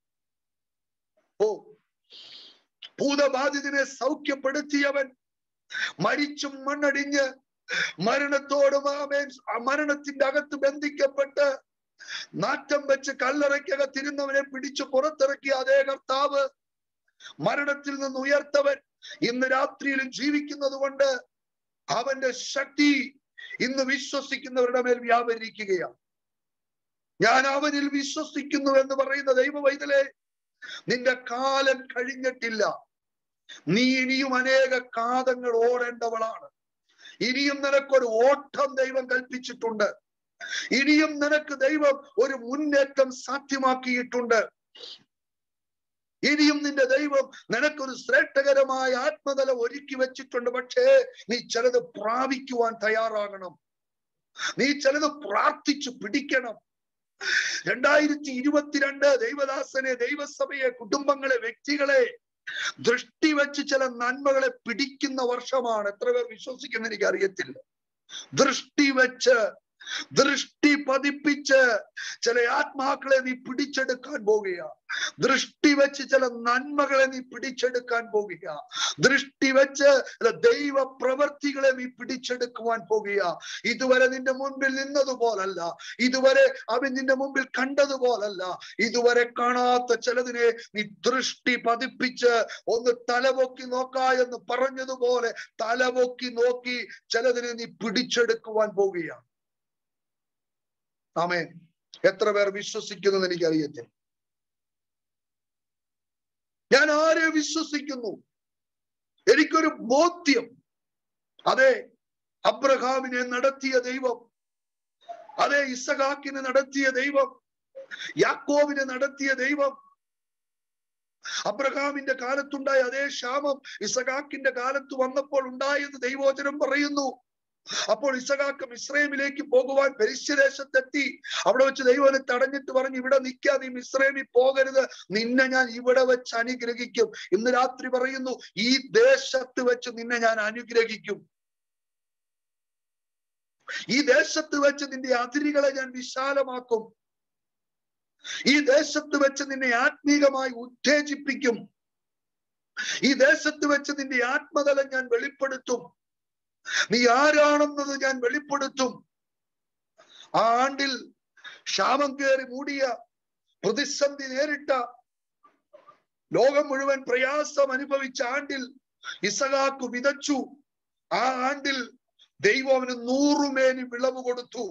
ഓ ഭൂതബാധിതനെ സൗഖ്യപ്പെടുത്തിയവൻ മരിച്ചും മണ്ണടിഞ്ഞ് മരണത്തോടും ആമേൻ ആ മരണത്തിന്റെ അകത്ത് ബന്ധിക്കപ്പെട്ട് നാറ്റം വെച്ച് കല്ലറയ്ക്കകത്തിരുന്നവനെ പിടിച്ചു പുറത്തിറക്കിയ അതേ കർത്താവ് മരണത്തിൽ നിന്ന് ഉയർത്തവൻ ഇന്ന് രാത്രിയിലും ജീവിക്കുന്നത് കൊണ്ട് അവന്റെ ശക്തി ഇന്ന് വിശ്വസിക്കുന്നവരുടെ മേൽ വ്യാപരിക്കുകയാണ് ഞാൻ അവനിൽ വിശ്വസിക്കുന്നു എന്ന് പറയുന്ന ദൈവ വൈതലേ നിന്റെ കാലം കഴിഞ്ഞിട്ടില്ല നീ ഇനിയും അനേക കാതങ്ങൾ ഓടേണ്ടവളാണ് ഇനിയും നിനക്കൊരു ഓട്ടം ദൈവം കൽപ്പിച്ചിട്ടുണ്ട് ഇനിയും നിനക്ക് ദൈവം ഒരു മുന്നേറ്റം സാധ്യമാക്കിയിട്ടുണ്ട് ഇനിയും നിന്റെ ദൈവം നിനക്കൊരു ശ്രേഷ്ഠകരമായ ആത്മതല ഒരുക്കി വെച്ചിട്ടുണ്ട് പക്ഷേ നീ ചിലത് പ്രാപിക്കുവാൻ തയ്യാറാകണം നീ ചിലത് പ്രാർത്ഥിച്ചു പിടിക്കണം രണ്ടായിരത്തി ഇരുപത്തിരണ്ട് ദൈവദാസനെ ദൈവസഭയെ കുടുംബങ്ങളെ വ്യക്തികളെ ദൃഷ്ടി വെച്ച് ചില നന്മകളെ പിടിക്കുന്ന വർഷമാണ് എത്ര പേർ വിശ്വസിക്കുന്ന എനിക്ക് അറിയത്തില്ല ദൃഷ്ടി വെച്ച് ദൃഷ്ടി പതിപ്പിച്ച് ചില ആത്മാക്കളെ നീ പിടിച്ചെടുക്കാൻ പോകുക ദൃഷ്ടി വെച്ച് ചില നന്മകളെ നീ പിടിച്ചെടുക്കാൻ പോകുക ദൃഷ്ടി വെച്ച് ചില ദൈവ പ്രവർത്തികളെ നീ പിടിച്ചെടുക്കുവാൻ പോകുക ഇതുവരെ നിന്റെ മുൻപിൽ നിന്നതുപോലല്ല ഇതുവരെ അവൻ നിന്റെ മുമ്പിൽ കണ്ടതുപോലല്ല ഇതുവരെ കാണാത്ത ചിലതിനെ നീ ദൃഷ്ടി പതിപ്പിച്ച് ഒന്ന് തലപൊക്കി നോക്കാ എന്ന് പറഞ്ഞതുപോലെ തലപൊക്കി നോക്കി ചിലതിനെ നീ പിടിച്ചെടുക്കുവാൻ പോകുകയാണ് ആമേൻ എത്ര പേർ വിശ്വസിക്കുന്നു എന്ന് എനിക്കറിയത്തില്ല ഞാൻ ആരെ വിശ്വസിക്കുന്നു എനിക്കൊരു ബോധ്യം അതെ അബ്രഹാമിനെ നടത്തിയ ദൈവം അതെ ഇസഹാക്കിനെ നടത്തിയ ദൈവം യാക്കോവിനെ നടത്തിയ ദൈവം അബ്രഹാമിന്റെ കാലത്തുണ്ടായ അതേ ക്ഷാമം ഇസഹാക്കിന്റെ കാലത്ത് വന്നപ്പോൾ ഉണ്ടായെന്ന് ദൈവോചനം പറയുന്നു അപ്പോൾ ഇസഹാക്ക് ഇസ്രയേമിലേക്ക് പോകുവാൻ പെരിശ്യദേശത്തെത്തി അവിടെ വെച്ച് ദൈവനെ തടഞ്ഞിട്ട് പറഞ്ഞു ഇവിടെ നിൽക്കാതെ നീ ഇസ്രയേമിൽ പോകരുത് നിന്നെ ഞാൻ ഇവിടെ വെച്ച് അനുഗ്രഹിക്കും ഇന്ന് രാത്രി പറയുന്നു ഈ ദേശത്ത് വെച്ച് നിന്നെ ഞാൻ അനുഗ്രഹിക്കും ഈ ദേശത്ത് വെച്ച് നിന്റെ അതിരുകളെ ഞാൻ വിശാലമാക്കും ഈ ദേശത്ത് വെച്ച് നിന്നെ ആത്മീകമായി ഉത്തേജിപ്പിക്കും ഈ ദേശത്ത് വെച്ച് നിന്റെ ആത്മതലം ഞാൻ വെളിപ്പെടുത്തും നീ ആരാണെന്നത് ഞാൻ വെളിപ്പെടുത്തും ആ ആണ്ടിൽ ക്ഷാമം കയറി മൂടിയ പ്രതിസന്ധി നേരിട്ട ലോകം മുഴുവൻ പ്രയാസം അനുഭവിച്ച ആണ്ടിൽ ഇസഹാക്ക് വിതച്ചു ആ ആണ്ടിൽ ദൈവം അവന് നൂറുമേനി വിളവ് കൊടുത്തു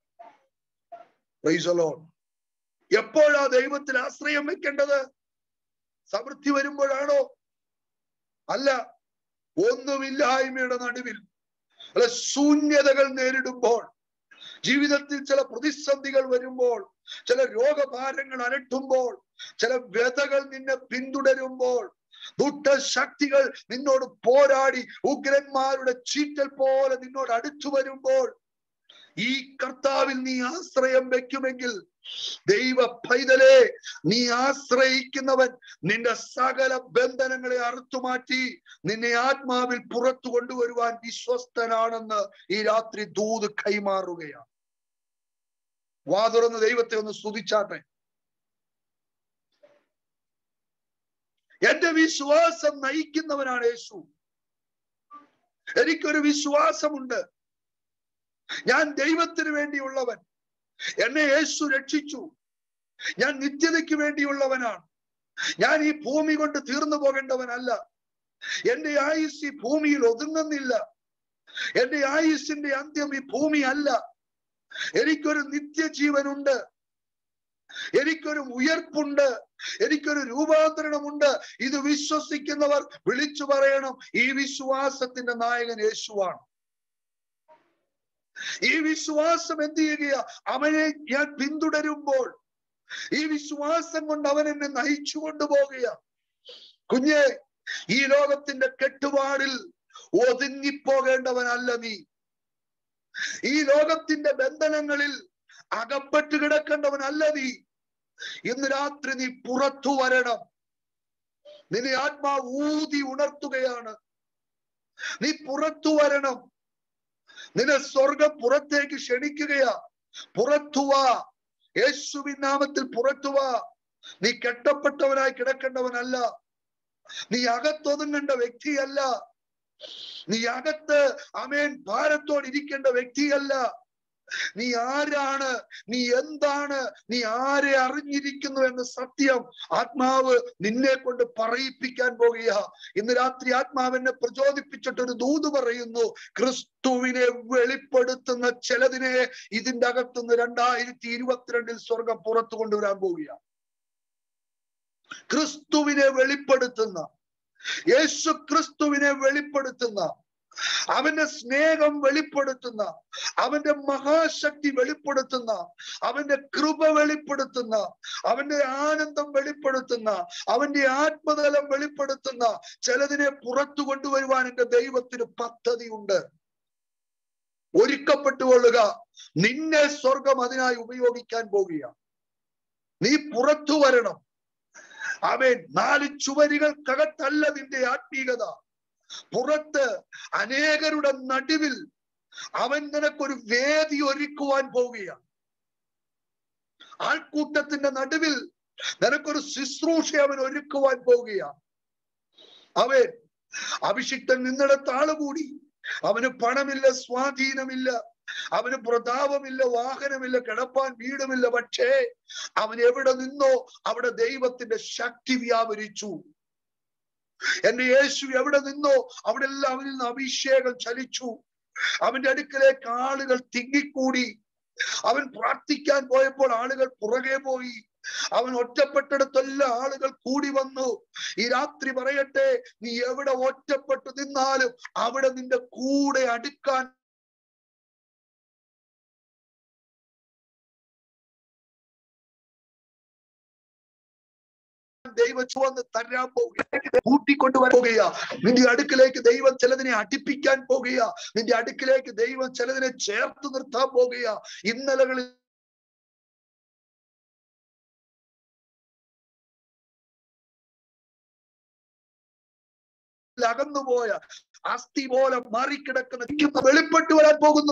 എപ്പോഴാ ദൈവത്തിൽ ആശ്രയം വെക്കേണ്ടത് സമൃദ്ധി വരുമ്പോഴാണോ അല്ല ഒന്നുമില്ലായ്മയുടെ നടുവിൽ അല്ല ശൂന്യതകൾ നേരിടുമ്പോൾ ജീവിതത്തിൽ ചില പ്രതിസന്ധികൾ വരുമ്പോൾ ചില രോഗഭാരങ്ങൾ അലട്ടുമ്പോൾ ചില വ്യതകൾ നിന്നെ പിന്തുടരുമ്പോൾ ദുഷ്ടശക്തികൾ നിന്നോട് പോരാടി ഉഗ്രന്മാരുടെ ചീറ്റൽ പോലെ നിന്നോട് അടുത്തു വരുമ്പോൾ ഈ കർത്താവിൽ നീ ആശ്രയം വെക്കുമെങ്കിൽ ദൈവ പൈതലേ നീ ആശ്രയിക്കുന്നവൻ നിന്റെ സകല ബന്ധനങ്ങളെ അറുത്തുമാറ്റി നിന്നെ ആത്മാവിൽ പുറത്തു കൊണ്ടുവരുവാൻ വിശ്വസ്തനാണെന്ന് ഈ രാത്രി ദൂത് കൈമാറുകയാണ് വാ തുറന്ന് ദൈവത്തെ ഒന്ന് സ്തുതിച്ചാട്ടെ എന്റെ വിശ്വാസം നയിക്കുന്നവനാണ് യേശു എനിക്കൊരു വിശ്വാസമുണ്ട് ഞാൻ ദൈവത്തിന് വേണ്ടിയുള്ളവൻ എന്നെ യേശു രക്ഷിച്ചു ഞാൻ നിത്യതയ്ക്ക് വേണ്ടിയുള്ളവനാണ് ഞാൻ ഈ ഭൂമി കൊണ്ട് തീർന്നു പോകേണ്ടവനല്ല എന്റെ ആയുസ് ഈ ഭൂമിയിൽ ഒതുങ്ങുന്നില്ല എന്റെ ആയുസിന്റെ അന്ത്യം ഈ ഭൂമി അല്ല എനിക്കൊരു നിത്യജീവനുണ്ട് എനിക്കൊരു ഉയർപ്പുണ്ട് എനിക്കൊരു രൂപാന്തരണമുണ്ട് ഇത് വിശ്വസിക്കുന്നവർ വിളിച്ചു പറയണം ഈ വിശ്വാസത്തിന്റെ നായകൻ യേശുവാണ് ഈ വിശ്വാസം എന്ത് ചെയ്യുക അവനെ ഞാൻ പിന്തുടരുമ്പോൾ ഈ വിശ്വാസം കൊണ്ട് അവൻ എന്നെ നയിച്ചു കൊണ്ടുപോകുക കുഞ്ഞെ ഈ ലോകത്തിന്റെ കെട്ടുപാടിൽ ഒതുങ്ങിപ്പോകേണ്ടവനല്ല നീ ഈ ലോകത്തിന്റെ ബന്ധനങ്ങളിൽ അകപ്പെട്ട് കിടക്കേണ്ടവനല്ല നീ ഇന്ന് രാത്രി നീ പുറത്തു വരണം നിന്നെ ആത്മാവ് ഊതി ഉണർത്തുകയാണ് നീ പുറത്തു വരണം നിന്നെ സ്വർഗം പുറത്തേക്ക് ക്ഷണിക്കുകയാ പുറത്തു വാ യേശുവിൻ നാമത്തിൽ പുറത്തു വാ നീ കെട്ടപ്പെട്ടവനായി കിടക്കേണ്ടവനല്ല നീ അകത്തൊതുങ്ങേണ്ട വ്യക്തിയല്ല നീ അകത്ത് അമേൻ ഭാരത്തോട് ഇരിക്കേണ്ട വ്യക്തിയല്ല നീ ആരാണ് നീ എന്താണ് നീ ആരെ അറിഞ്ഞിരിക്കുന്നു എന്ന സത്യം ആത്മാവ് നിന്നെ കൊണ്ട് പറയിപ്പിക്കാൻ പോകുക ഇന്ന് രാത്രി ആത്മാവിനെ പ്രചോദിപ്പിച്ചിട്ട് ഒരു ദൂത് പറയുന്നു ക്രിസ്തുവിനെ വെളിപ്പെടുത്തുന്ന ചിലതിനെ ഇതിന്റെ അകത്തുനിന്ന് രണ്ടായിരത്തി ഇരുപത്തിരണ്ടിൽ സ്വർഗം പുറത്തു കൊണ്ടുവരാൻ പോവുക ക്രിസ്തുവിനെ വെളിപ്പെടുത്തുന്ന യേശു ക്രിസ്തുവിനെ വെളിപ്പെടുത്തുന്ന അവന്റെ സ്നേഹം വെളിപ്പെടുത്തുന്ന അവന്റെ മഹാശക്തി വെളിപ്പെടുത്തുന്ന അവന്റെ കൃപ വെളിപ്പെടുത്തുന്ന അവന്റെ ആനന്ദം വെളിപ്പെടുത്തുന്ന അവന്റെ ആത്മതലം വെളിപ്പെടുത്തുന്ന ചിലതിനെ പുറത്തു കൊണ്ടുവരുവാൻ എന്റെ ദൈവത്തിന് പദ്ധതിയുണ്ട് ഒരുക്കപ്പെട്ടുകൊള്ളുക നിന്നെ സ്വർഗം അതിനായി ഉപയോഗിക്കാൻ പോകുക നീ പുറത്തു വരണം അവൻ നാല് ചുവരുകൾക്കകത്തല്ല നിന്റെ ആത്മീകത പുറത്ത് അനേകരുടെ നടുവിൽ അവൻ നിനക്കൊരു വേദി ഒരുക്കുവാൻ പോവുകയാണ് ആൾക്കൂട്ടത്തിന്റെ നടുവിൽ നിനക്കൊരു ശുശ്രൂഷ അവൻ ഒരുക്കുവാൻ പോവുകയാണ് അവൻ അഭിഷിക്തൻ നിന്നിടത്ത് ആള് കൂടി അവന് പണമില്ല സ്വാധീനമില്ല അവന് പ്രതാപമില്ല വാഹനമില്ല കിടപ്പാൻ വീടുമില്ല പക്ഷേ അവൻ എവിടെ നിന്നോ അവിടെ ദൈവത്തിന്റെ ശക്തി വ്യാപരിച്ചു എന്റെ യേശു എവിടെ നിന്നോ അവിടെ എല്ലാം അവനിൽ നിന്ന് അഭിഷേകം ചലിച്ചു അവന്റെ അടുക്കലേക്ക് ആളുകൾ തിങ്ങിക്കൂടി അവൻ പ്രാർത്ഥിക്കാൻ പോയപ്പോൾ ആളുകൾ പുറകെ പോയി അവൻ ഒറ്റപ്പെട്ടിടത്തെല്ലാം ആളുകൾ കൂടി വന്നു ഈ രാത്രി പറയട്ടെ നീ എവിടെ ഒറ്റപ്പെട്ടു നിന്നാലും അവിടെ നിന്റെ കൂടെ അടുക്കാൻ ദൈവം ചുവന്ന് തരാൻ പോകുക കൂട്ടിക്കൊണ്ടുവരാൻ പോകുക നിന്റെ അടുക്കിലേക്ക് ദൈവം ചിലതിനെ അടുപ്പിക്കാൻ പോകുക നിന്റെ അടുക്കിലേക്ക് ദൈവം ചിലതിനെ ചേർത്ത് നിർത്താൻ പോകുക ഇന്നലകളിൽ അകന്നുപോയ അസ്ഥി പോലെ മാറിക്കിടക്കുന്ന വെളിപ്പെട്ടു വരാൻ പോകുന്നു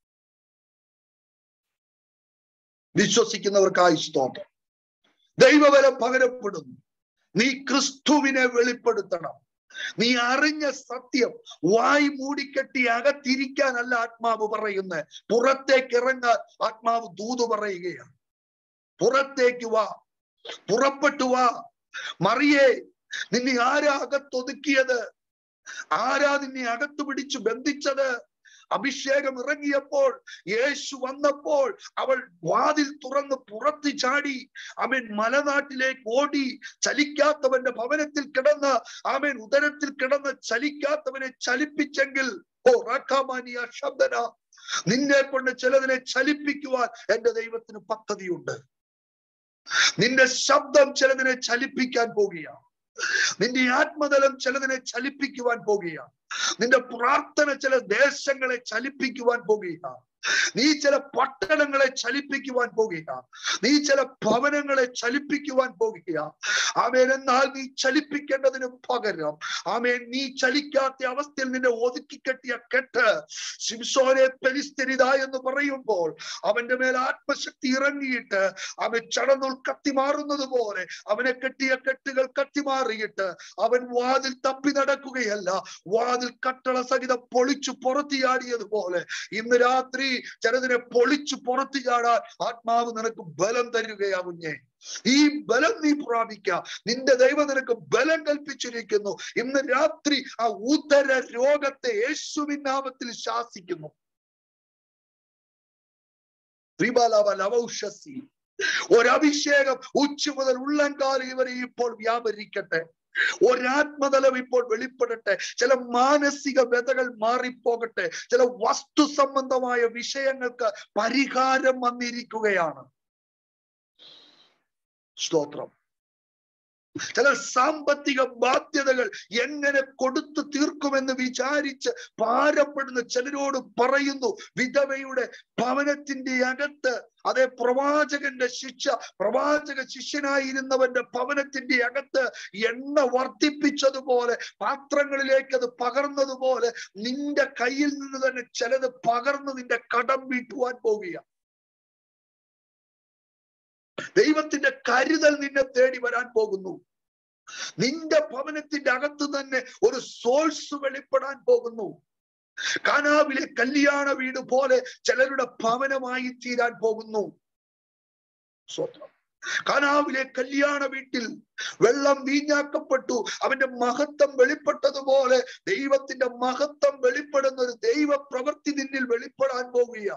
വിശ്വസിക്കുന്നവർക്കായി സ്തോത്രം ദൈവബലം പകരപ്പെടുന്നു നീ ക്രിസ്തുവിനെ വെളിപ്പെടുത്തണം നീ അറിഞ്ഞ സത്യം വായി മൂടിക്കെട്ടി അകത്തിരിക്കാനല്ല ആത്മാവ് പറയുന്നത് പുറത്തേക്ക് ഇറങ്ങാൻ ആത്മാവ് ദൂത് പറയുകയാണ് പുറത്തേക്ക് വാ പുറപ്പെട്ടു വാ മറിയേ നിന്നെ ആരാ അകത്തൊതുക്കിയത് ആരാ നിന്നെ അകത്ത് പിടിച്ചു ബന്ധിച്ചത് അഭിഷേകം ഇറങ്ങിയപ്പോൾ യേശു വന്നപ്പോൾ അവൾ വാതിൽ തുറന്ന് പുറത്ത് ചാടി അവൻ മലനാട്ടിലേക്ക് ഓടി ചലിക്കാത്തവന്റെ ഭവനത്തിൽ കിടന്ന് അവൻ ഉദരത്തിൽ കിടന്ന് ചലിക്കാത്തവനെ ചലിപ്പിച്ചെങ്കിൽ ഓ റാഖാമാനിയ ശബ്ദന നിന്നെ കൊണ്ട് ചിലതിനെ ചലിപ്പിക്കുവാൻ എന്റെ ദൈവത്തിന് പദ്ധതിയുണ്ട് നിന്റെ ശബ്ദം ചിലതിനെ ചലിപ്പിക്കാൻ പോകുകയാണ് നിന്റെ ആത്മതലം ചിലതിനെ ചലിപ്പിക്കുവാൻ പോകുകയാണ് നിന്റെ പ്രാർത്ഥന ചില ദേശങ്ങളെ ചലിപ്പിക്കുവാൻ പോകുക നീ ചില പട്ടണങ്ങളെ ചലിപ്പിക്കുവാൻ പോകുക നീ ചില ഭവനങ്ങളെ ചലിപ്പിക്കുവാൻ പോകുക ആമേൻ എന്നാൽ നീ ചലിപ്പിക്കേണ്ടതിന് പകരം ആമേൻ നീ ചലിക്കാത്ത അവസ്ഥയിൽ നിന്നെ ഒതുക്കി കെട്ടിയ കെട്ട് ശിംസോനെ പെലിസ്തരിത എന്ന് പറയുമ്പോൾ അവന്റെ മേൽ ആത്മശക്തി ഇറങ്ങിയിട്ട് അവൻ ചടന്നുൾ കത്തിമാറുന്നത് പോലെ അവനെ കെട്ടിയ കെട്ടുകൾ കത്തിമാറിയിട്ട് അവൻ വാതിൽ തപ്പി നടക്കുകയല്ല വാതിൽ കട്ടള സഹിതം പൊളിച്ചു പുറത്തിയാടിയതുപോലെ ഇന്ന് രാത്രി ചിലതിനെ പൊളിച്ചു പുറത്തു ചാടാൻ ആത്മാവ് നിനക്ക് ബലം തരുകയാ കുഞ്ഞെ ഈ ബലം നീ പ്രാപിക്ക നിന്റെ ദൈവം നിനക്ക് ബലം കൽപ്പിച്ചിരിക്കുന്നു ഇന്ന് രാത്രി ആ ഉദര രോഗത്തെ യേശുവിൻ നാമത്തിൽ ശാസിക്കുന്നു ത്രിബാലാവ ലവൗഷസി ഒരഭിഷേകം ഉച്ച മുതൽ ഉള്ളംകാലം ഇവരെ ഇപ്പോൾ വ്യാപരിക്കട്ടെ ഒരാത്മതലം ഇപ്പോൾ വെളിപ്പെടട്ടെ ചില മാനസിക വ്യതകൾ മാറിപ്പോകട്ടെ ചില വസ്തു സംബന്ധമായ വിഷയങ്ങൾക്ക് പരിഹാരം വന്നിരിക്കുകയാണ് സ്തോത്രം ചില സാമ്പത്തിക ബാധ്യതകൾ എങ്ങനെ കൊടുത്തു തീർക്കുമെന്ന് വിചാരിച്ച് ഭാരപ്പെടുന്ന ചിലരോട് പറയുന്നു വിധവയുടെ ഭവനത്തിന്റെ അകത്ത് അതേ പ്രവാചകന്റെ ശിക്ഷ പ്രവാചക ശിഷ്യനായിരുന്നവന്റെ ഭവനത്തിന്റെ അകത്ത് എണ്ണ വർദ്ധിപ്പിച്ചതുപോലെ പാത്രങ്ങളിലേക്ക് അത് പകർന്നതുപോലെ നിന്റെ കയ്യിൽ നിന്ന് തന്നെ ചിലത് പകർന്ന് നിന്റെ കടം വീട്ടുവാൻ പോവുക ദൈവത്തിന്റെ കരുതൽ നിന്നെ തേടി വരാൻ പോകുന്നു നിന്റെ ഭവനത്തിന്റെ അകത്ത് തന്നെ ഒരു സോഴ്സ് വെളിപ്പെടാൻ പോകുന്നു കാനാവിലെ കല്യാണ വീട് പോലെ ചിലരുടെ ഭവനമായി തീരാൻ പോകുന്നു സ്വത്രം കാനാവിലെ കല്യാണ വീട്ടിൽ വെള്ളം വീഞ്ഞാക്കപ്പെട്ടു അവന്റെ മഹത്വം വെളിപ്പെട്ടതുപോലെ ദൈവത്തിന്റെ മഹത്വം വെളിപ്പെടുന്ന ഒരു ദൈവ പ്രവൃത്തി നിന്നിൽ വെളിപ്പെടാൻ പോവുക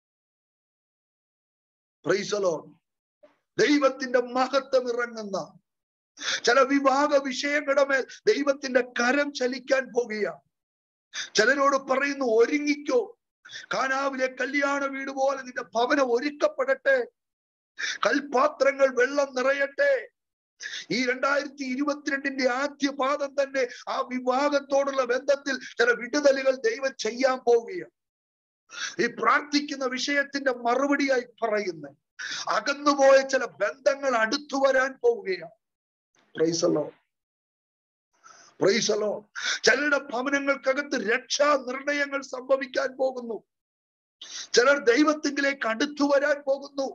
പ്രൈസലോ ദൈവത്തിന്റെ മഹത്വം ഇറങ്ങുന്ന ചില വിവാഹ വിഷയങ്ങളുടെ മേൽ ദൈവത്തിന്റെ കരം ചലിക്കാൻ പോകുക ചിലരോട് പറയുന്നു ഒരുങ്ങിക്കോ കാനാവിലെ കല്യാണ വീട് പോലെ നിന്റെ ഭവനം ഒരുക്കപ്പെടട്ടെ കൽപാത്രങ്ങൾ വെള്ളം നിറയട്ടെ ഈ രണ്ടായിരത്തി ഇരുപത്തിരണ്ടിന്റെ ആദ്യ പാദം തന്നെ ആ വിവാഹത്തോടുള്ള ബന്ധത്തിൽ ചില വിടുതലുകൾ ദൈവം ചെയ്യാൻ പോവുകയാണ് ഈ പ്രാർത്ഥിക്കുന്ന വിഷയത്തിന്റെ മറുപടിയായി പറയുന്നു അകന്നുപോയ ചില ബന്ധങ്ങൾ അടുത്തു വരാൻ പോവുകയാണ് പ്രൈസലോ പ്രൈസലോ ചിലരുടെ ഭവനങ്ങൾക്കകത്ത് രക്ഷാ നിർണയങ്ങൾ സംഭവിക്കാൻ പോകുന്നു ചിലർ ദൈവത്തിങ്കിലേക്ക് അടുത്തു വരാൻ പോകുന്നു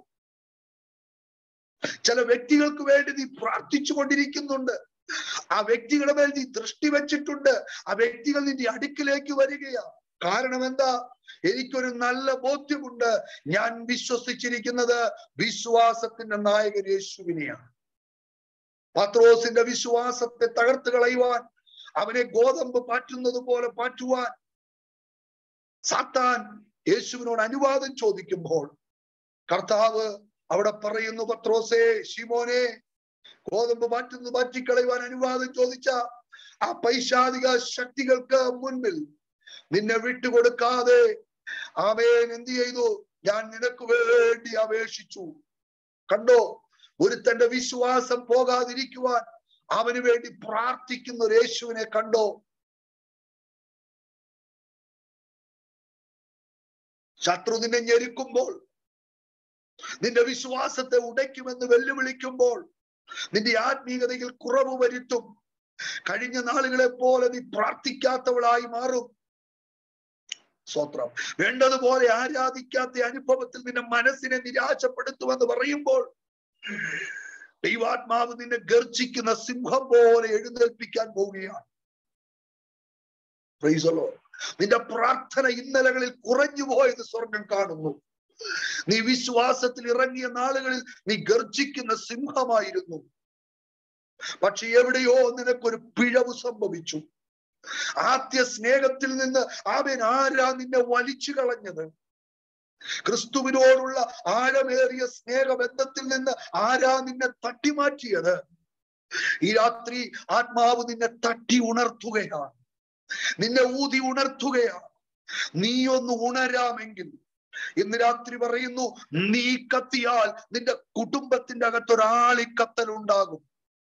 ചില വ്യക്തികൾക്ക് വേണ്ടി നീ പ്രാർത്ഥിച്ചു കൊണ്ടിരിക്കുന്നുണ്ട് ആ വ്യക്തികളുടെ മേൽ നീ ദൃഷ്ടി വെച്ചിട്ടുണ്ട് ആ വ്യക്തികൾ നിന്റെ അടുക്കിലേക്ക് വരികയാ കാരണം എന്താ എനിക്കൊരു നല്ല ബോധ്യമുണ്ട് ഞാൻ വിശ്വസിച്ചിരിക്കുന്നത് വിശ്വാസത്തിന്റെ നായകൻ യേശുവിനെയാണ് പത്രോസിന്റെ വിശ്വാസത്തെ തകർത്ത് കളയുവാൻ അവനെ ഗോതമ്പ് പാറ്റുന്നത് പോലെ പാറ്റുവാൻ സാത്താൻ യേശുവിനോട് അനുവാദം ചോദിക്കുമ്പോൾ കർത്താവ് അവിടെ പറയുന്നു പത്രോസേ ശിമോനെ ഗോതമ്പ് മാറ്റുന്നത് മാറ്റിക്കളയുവാൻ അനുവാദം ചോദിച്ച ആ പൈശാചിക ശക്തികൾക്ക് മുൻപിൽ നിന്നെ വിട്ടുകൊടുക്കാതെ ആമേൻ എന്ത് ചെയ്തു ഞാൻ നിനക്ക് വേണ്ടി അപേക്ഷിച്ചു കണ്ടോ ഒരുത്തന്റെ വിശ്വാസം പോകാതിരിക്കുവാൻ അവന് വേണ്ടി പ്രാർത്ഥിക്കുന്ന ഒരു യേശുവിനെ കണ്ടോ ശത്രു നിന്നെ ഞെരുക്കുമ്പോൾ നിന്റെ വിശ്വാസത്തെ ഉടയ്ക്കുമെന്ന് വെല്ലുവിളിക്കുമ്പോൾ നിന്റെ ആത്മീയതയിൽ കുറവ് വരുത്തും കഴിഞ്ഞ നാളുകളെ പോലെ നീ പ്രാർത്ഥിക്കാത്തവളായി മാറും സ്വത്രം വേണ്ടതുപോലെ ആരാധിക്കാത്ത അനുഭവത്തിൽ നിന്റെ മനസ്സിനെ നിരാശപ്പെടുത്തുമെന്ന് പറയുമ്പോൾ ദൈവാത്മാവ് നിന്നെ ഗർജിക്കുന്ന സിംഹം പോലെ എഴുന്നേൽപ്പിക്കാൻ പോവുകയാണ് പ്രൈസലോ നിന്റെ പ്രാർത്ഥന ഇന്നലകളിൽ കുറഞ്ഞു പോയത് സ്വർഗം കാണുന്നു നീ വിശ്വാസത്തിൽ ഇറങ്ങിയ നാളുകളിൽ നീ ഗർജിക്കുന്ന സിംഹമായിരുന്നു പക്ഷെ എവിടെയോ നിനക്കൊരു പിഴവ് സംഭവിച്ചു ആദ്യ സ്നേഹത്തിൽ നിന്ന് അവൻ ആരാ നിന്നെ വലിച്ചു കളഞ്ഞത് ക്രിസ്തുവിനോടുള്ള ആഴമേറിയ സ്നേഹബന്ധത്തിൽ നിന്ന് ആരാ നിന്നെ തട്ടിമാറ്റിയത് ഈ രാത്രി ആത്മാവ് നിന്നെ തട്ടി ഉണർത്തുകയാണ് നിന്നെ ഊതി ഉണർത്തുകയാണ് നീ ഒന്ന് ഉണരാമെങ്കിൽ ഇന്ന് രാത്രി പറയുന്നു നീ കത്തിയാൽ നിന്റെ കുടുംബത്തിന്റെ അകത്തൊരാളിക്കത്തൽ ഉണ്ടാകും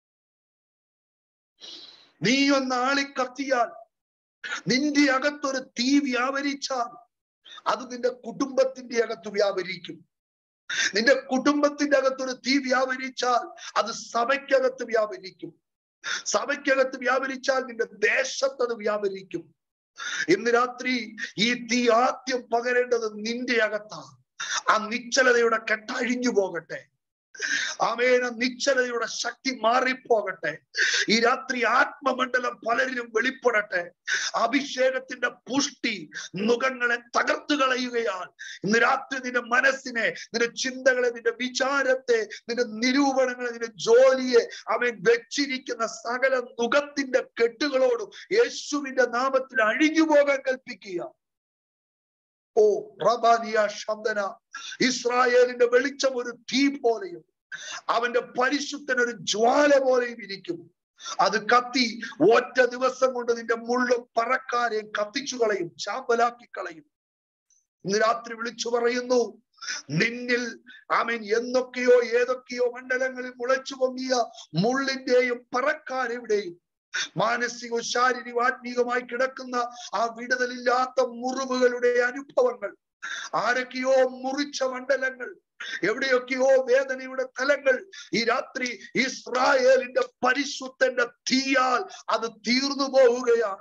നീ ഒന്ന് ആളിക്കത്തിയാൽ നിന്റെ അകത്തൊരു തീ വ്യാപരിച്ചാൽ അത് നിന്റെ കുടുംബത്തിന്റെ അകത്ത് വ്യാപരിക്കും നിന്റെ കുടുംബത്തിന്റെ അകത്തൊരു തീ വ്യാപരിച്ചാൽ അത് സഭയ്ക്കകത്ത് വ്യാപരിക്കും സഭയ്ക്കകത്ത് വ്യാപരിച്ചാൽ നിന്റെ ദേശത്ത് അത് വ്യാപരിക്കും ഇന്ന് രാത്രി ഈ തീ ആദ്യം പകരേണ്ടത് നിന്റെ അകത്താണ് ആ നിശ്ചലതയുടെ കെട്ടഴിഞ്ഞു പോകട്ടെ ആമേന നിശ്ചലതയുടെ ശക്തി മാറിപ്പോകട്ടെ ഈ രാത്രി ആത്മമണ്ഡലം പലരിലും വെളിപ്പെടട്ടെ അഭിഷേകത്തിന്റെ പുഷ്ടി മുഖങ്ങളെ തകർത്തു കളയുകയാൽ ഇന്ന് രാത്രി നിന്റെ മനസ്സിനെ നിന്റെ ചിന്തകളെ നിന്റെ വിചാരത്തെ നിന്റെ നിരൂപണങ്ങളെ നിന്റെ ജോലിയെ അവൻ വെച്ചിരിക്കുന്ന സകല മുഖത്തിന്റെ കെട്ടുകളോടും യേശുവിന്റെ നാമത്തിൽ അഴിഞ്ഞു പോകാൻ കൽപ്പിക്കുക ഓ റബാനിയ ശബ്ദന ഇസ്രായേലിന്റെ വെളിച്ചം ഒരു തീ പോലെയും അവന്റെ പരിശുദ്ധൻ ഒരു ജ്വാല പോലെയും ഇരിക്കും അത് കത്തി ഒറ്റ ദിവസം കൊണ്ട് നിന്റെ മുള്ളും പറക്കാരെയും കത്തിച്ചു കളയും ചാമ്പലാക്കി കളയും ഇന്ന് രാത്രി വിളിച്ചു പറയുന്നു നിന്നിൽ ആമീൻ എന്തൊക്കെയോ ഏതൊക്കെയോ മണ്ഡലങ്ങളിൽ മുളച്ചു പൊങ്ങിയ മുള്ളിന്റെയും പറക്കാരെവിടെയും മാനസികവും ശാരീരികവും ആത്മീകമായി കിടക്കുന്ന ആ വിടുതലില്ലാത്ത മുറിവുകളുടെ അനുഭവങ്ങൾ ആരൊക്കെയോ മുറിച്ച മണ്ഡലങ്ങൾ എവിടെയൊക്കെയോ വേദനയുടെ തലങ്ങൾ ഈ രാത്രി ഇസ്രായേലിന്റെ പരിശുദ്ധന്റെ തീയാൽ അത് തീർന്നു പോവുകയാണ്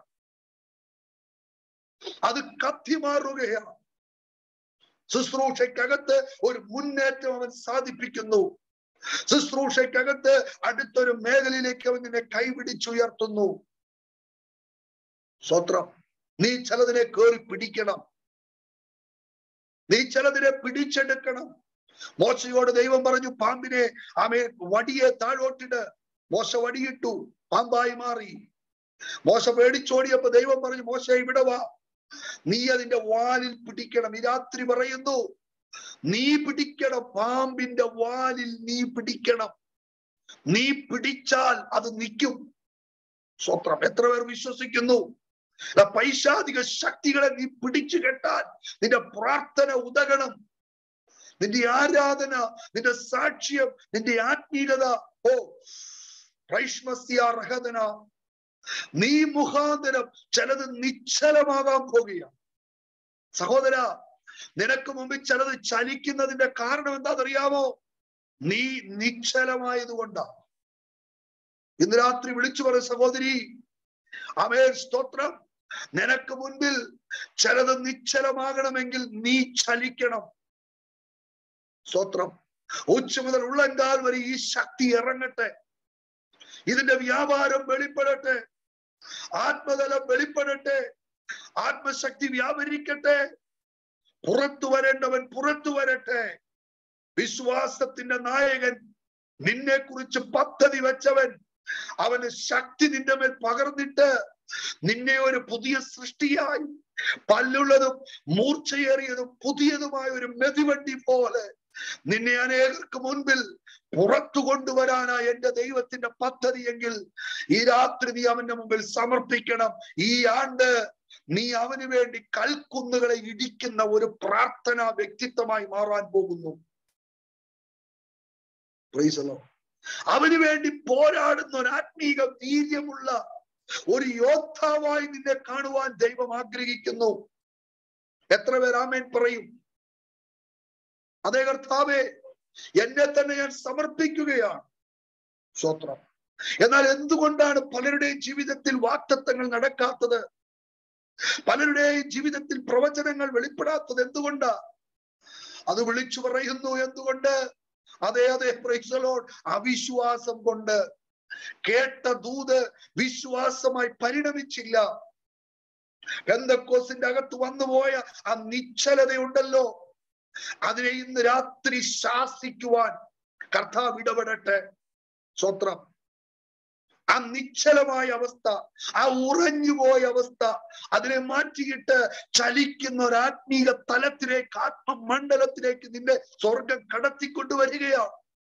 അത് കത്തിമാറുകയാണ് ശുശ്രൂഷയ്ക്കകത്ത് ഒരു മുന്നേറ്റം അവൻ സാധിപ്പിക്കുന്നു ശുശ്രൂഷയ്ക്കകത്ത് അടുത്തൊരു മേഖലയിലേക്ക് അവൻ നിന്നെ കൈപിടിച്ചുയർത്തുന്നു സ്വത്രം നീ ചിലതിനെ കയറി പിടിക്കണം നീ ചിലതിനെ പിടിച്ചെടുക്കണം മോശയോട് ദൈവം പറഞ്ഞു പാമ്പിനെ ആമേ വടിയെ താഴോട്ടിട്ട് മോശ വടിയിട്ടു പാമ്പായി മാറി മോശ പേടിച്ചോടിയപ്പോ ദൈവം പറഞ്ഞു മോശ ഇവിടെ വാ നീ അതിന്റെ വാലിൽ പിടിക്കണം ഈ രാത്രി പറയുന്നു നീ പിടിക്കണം പാമ്പിന്റെ വാലിൽ നീ പിടിക്കണം നീ പിടിച്ചാൽ അത് നിൽക്കും സ്വത്രം എത്ര പേർ വിശ്വസിക്കുന്നു പൈശാചിക ശക്തികളെ നീ പിടിച്ചു കെട്ടാൻ നിന്റെ പ്രാർത്ഥന ഉതകണം നിന്റെ ആരാധന നിന്റെ സാക്ഷ്യം നിന്റെ ആത്മീയത ഓ റഹദന നീ മുഖാന്തരം ചിലത് നിശ്ചലമാകാൻ പോകുകയാണ് സഹോദര നിനക്ക് മുമ്പിൽ ചിലത് ചലിക്കുന്നതിന്റെ കാരണം എന്താണെന്നറിയാമോ നീ നിശ്ചലമായതുകൊണ്ടാ ഇന്ന് രാത്രി വിളിച്ചു പറ സഹോദരി അമേ സ്തോത്രം നിനക്ക് മുൻപിൽ ചിലത് നിശ്ചലമാകണമെങ്കിൽ നീ ചലിക്കണം സ്തോത്രം ഉച്ച മുതൽ ഉള്ളങ്കാൽ വരെ ഈ ശക്തി ഇറങ്ങട്ടെ ഇതിന്റെ വ്യാപാരം വെളിപ്പെടട്ടെ ആത്മതലം വെളിപ്പെടട്ടെ ആത്മശക്തി വ്യാപരിക്കട്ടെ പുറത്തു വരേണ്ടവൻ പുറത്തു വരട്ടെ വിശ്വാസത്തിന്റെ നായകൻ നിന്നെ കുറിച്ച് പദ്ധതി വെച്ചവൻ അവന് ശക്തി നിന്റെ മേൽ പകർന്നിട്ട് നിന്നെ ഒരു പുതിയ സൃഷ്ടിയായി പല്ലുള്ളതും മൂർച്ചയേറിയതും പുതിയതുമായ ഒരു മെതിവണ്ടി പോലെ നിന്നെ അനേകർക്ക് മുൻപിൽ പുറത്തു കൊണ്ടുവരാനാ എന്റെ ദൈവത്തിന്റെ പദ്ധതി എങ്കിൽ ഈ രാത്രി നീ അവന്റെ മുമ്പിൽ സമർപ്പിക്കണം ഈ ആണ്ട് നീ അവന് വേണ്ടി കൽക്കുന്നുകളെ ഇടിക്കുന്ന ഒരു പ്രാർത്ഥന വ്യക്തിത്വമായി മാറാൻ പോകുന്നു അവന് വേണ്ടി പോരാടുന്ന ഒരു ആത്മീക വീര്യമുള്ള ഒരു യോദ്ധാവായി നിന്നെ കാണുവാൻ ദൈവം ആഗ്രഹിക്കുന്നു എത്ര പേർ ആമേൻ പറയും അതേ കർത്താവേ എന്നെ തന്നെ ഞാൻ സമർപ്പിക്കുകയാണ് സ്വത്രം എന്നാൽ എന്തുകൊണ്ടാണ് പലരുടെയും ജീവിതത്തിൽ വാക്തത്വങ്ങൾ നടക്കാത്തത് പലരുടെയും ജീവിതത്തിൽ പ്രവചനങ്ങൾ വെളിപ്പെടാത്തത് എന്തുകൊണ്ടാ അത് വിളിച്ചു പറയുന്നു എന്തുകൊണ്ട് അതെ അതെ പ്രൈസലോൺ അവിശ്വാസം കൊണ്ട് കേട്ട ദൂത് വിശ്വാസമായി പരിണമിച്ചില്ല പെന്തക്കോസിന്റെ അകത്ത് വന്നുപോയ ആ നിശ്ചലതയുണ്ടല്ലോ അതിനെ ഇന്ന് രാത്രി ശാസിക്കുവാൻ കർത്താവ് ഇടപെടട്ടെ സ്വത്രം ആ നിശ്ചലമായ അവസ്ഥ ആ ഉറഞ്ഞുപോയ അവസ്ഥ അതിനെ മാറ്റിയിട്ട് ചലിക്കുന്ന ഒരു ആത്മീക തലത്തിലേക്ക് ആത്മമണ്ഡലത്തിലേക്ക് നിന്നെ സ്വർഗം കടത്തിക്കൊണ്ടുവരികയാണ്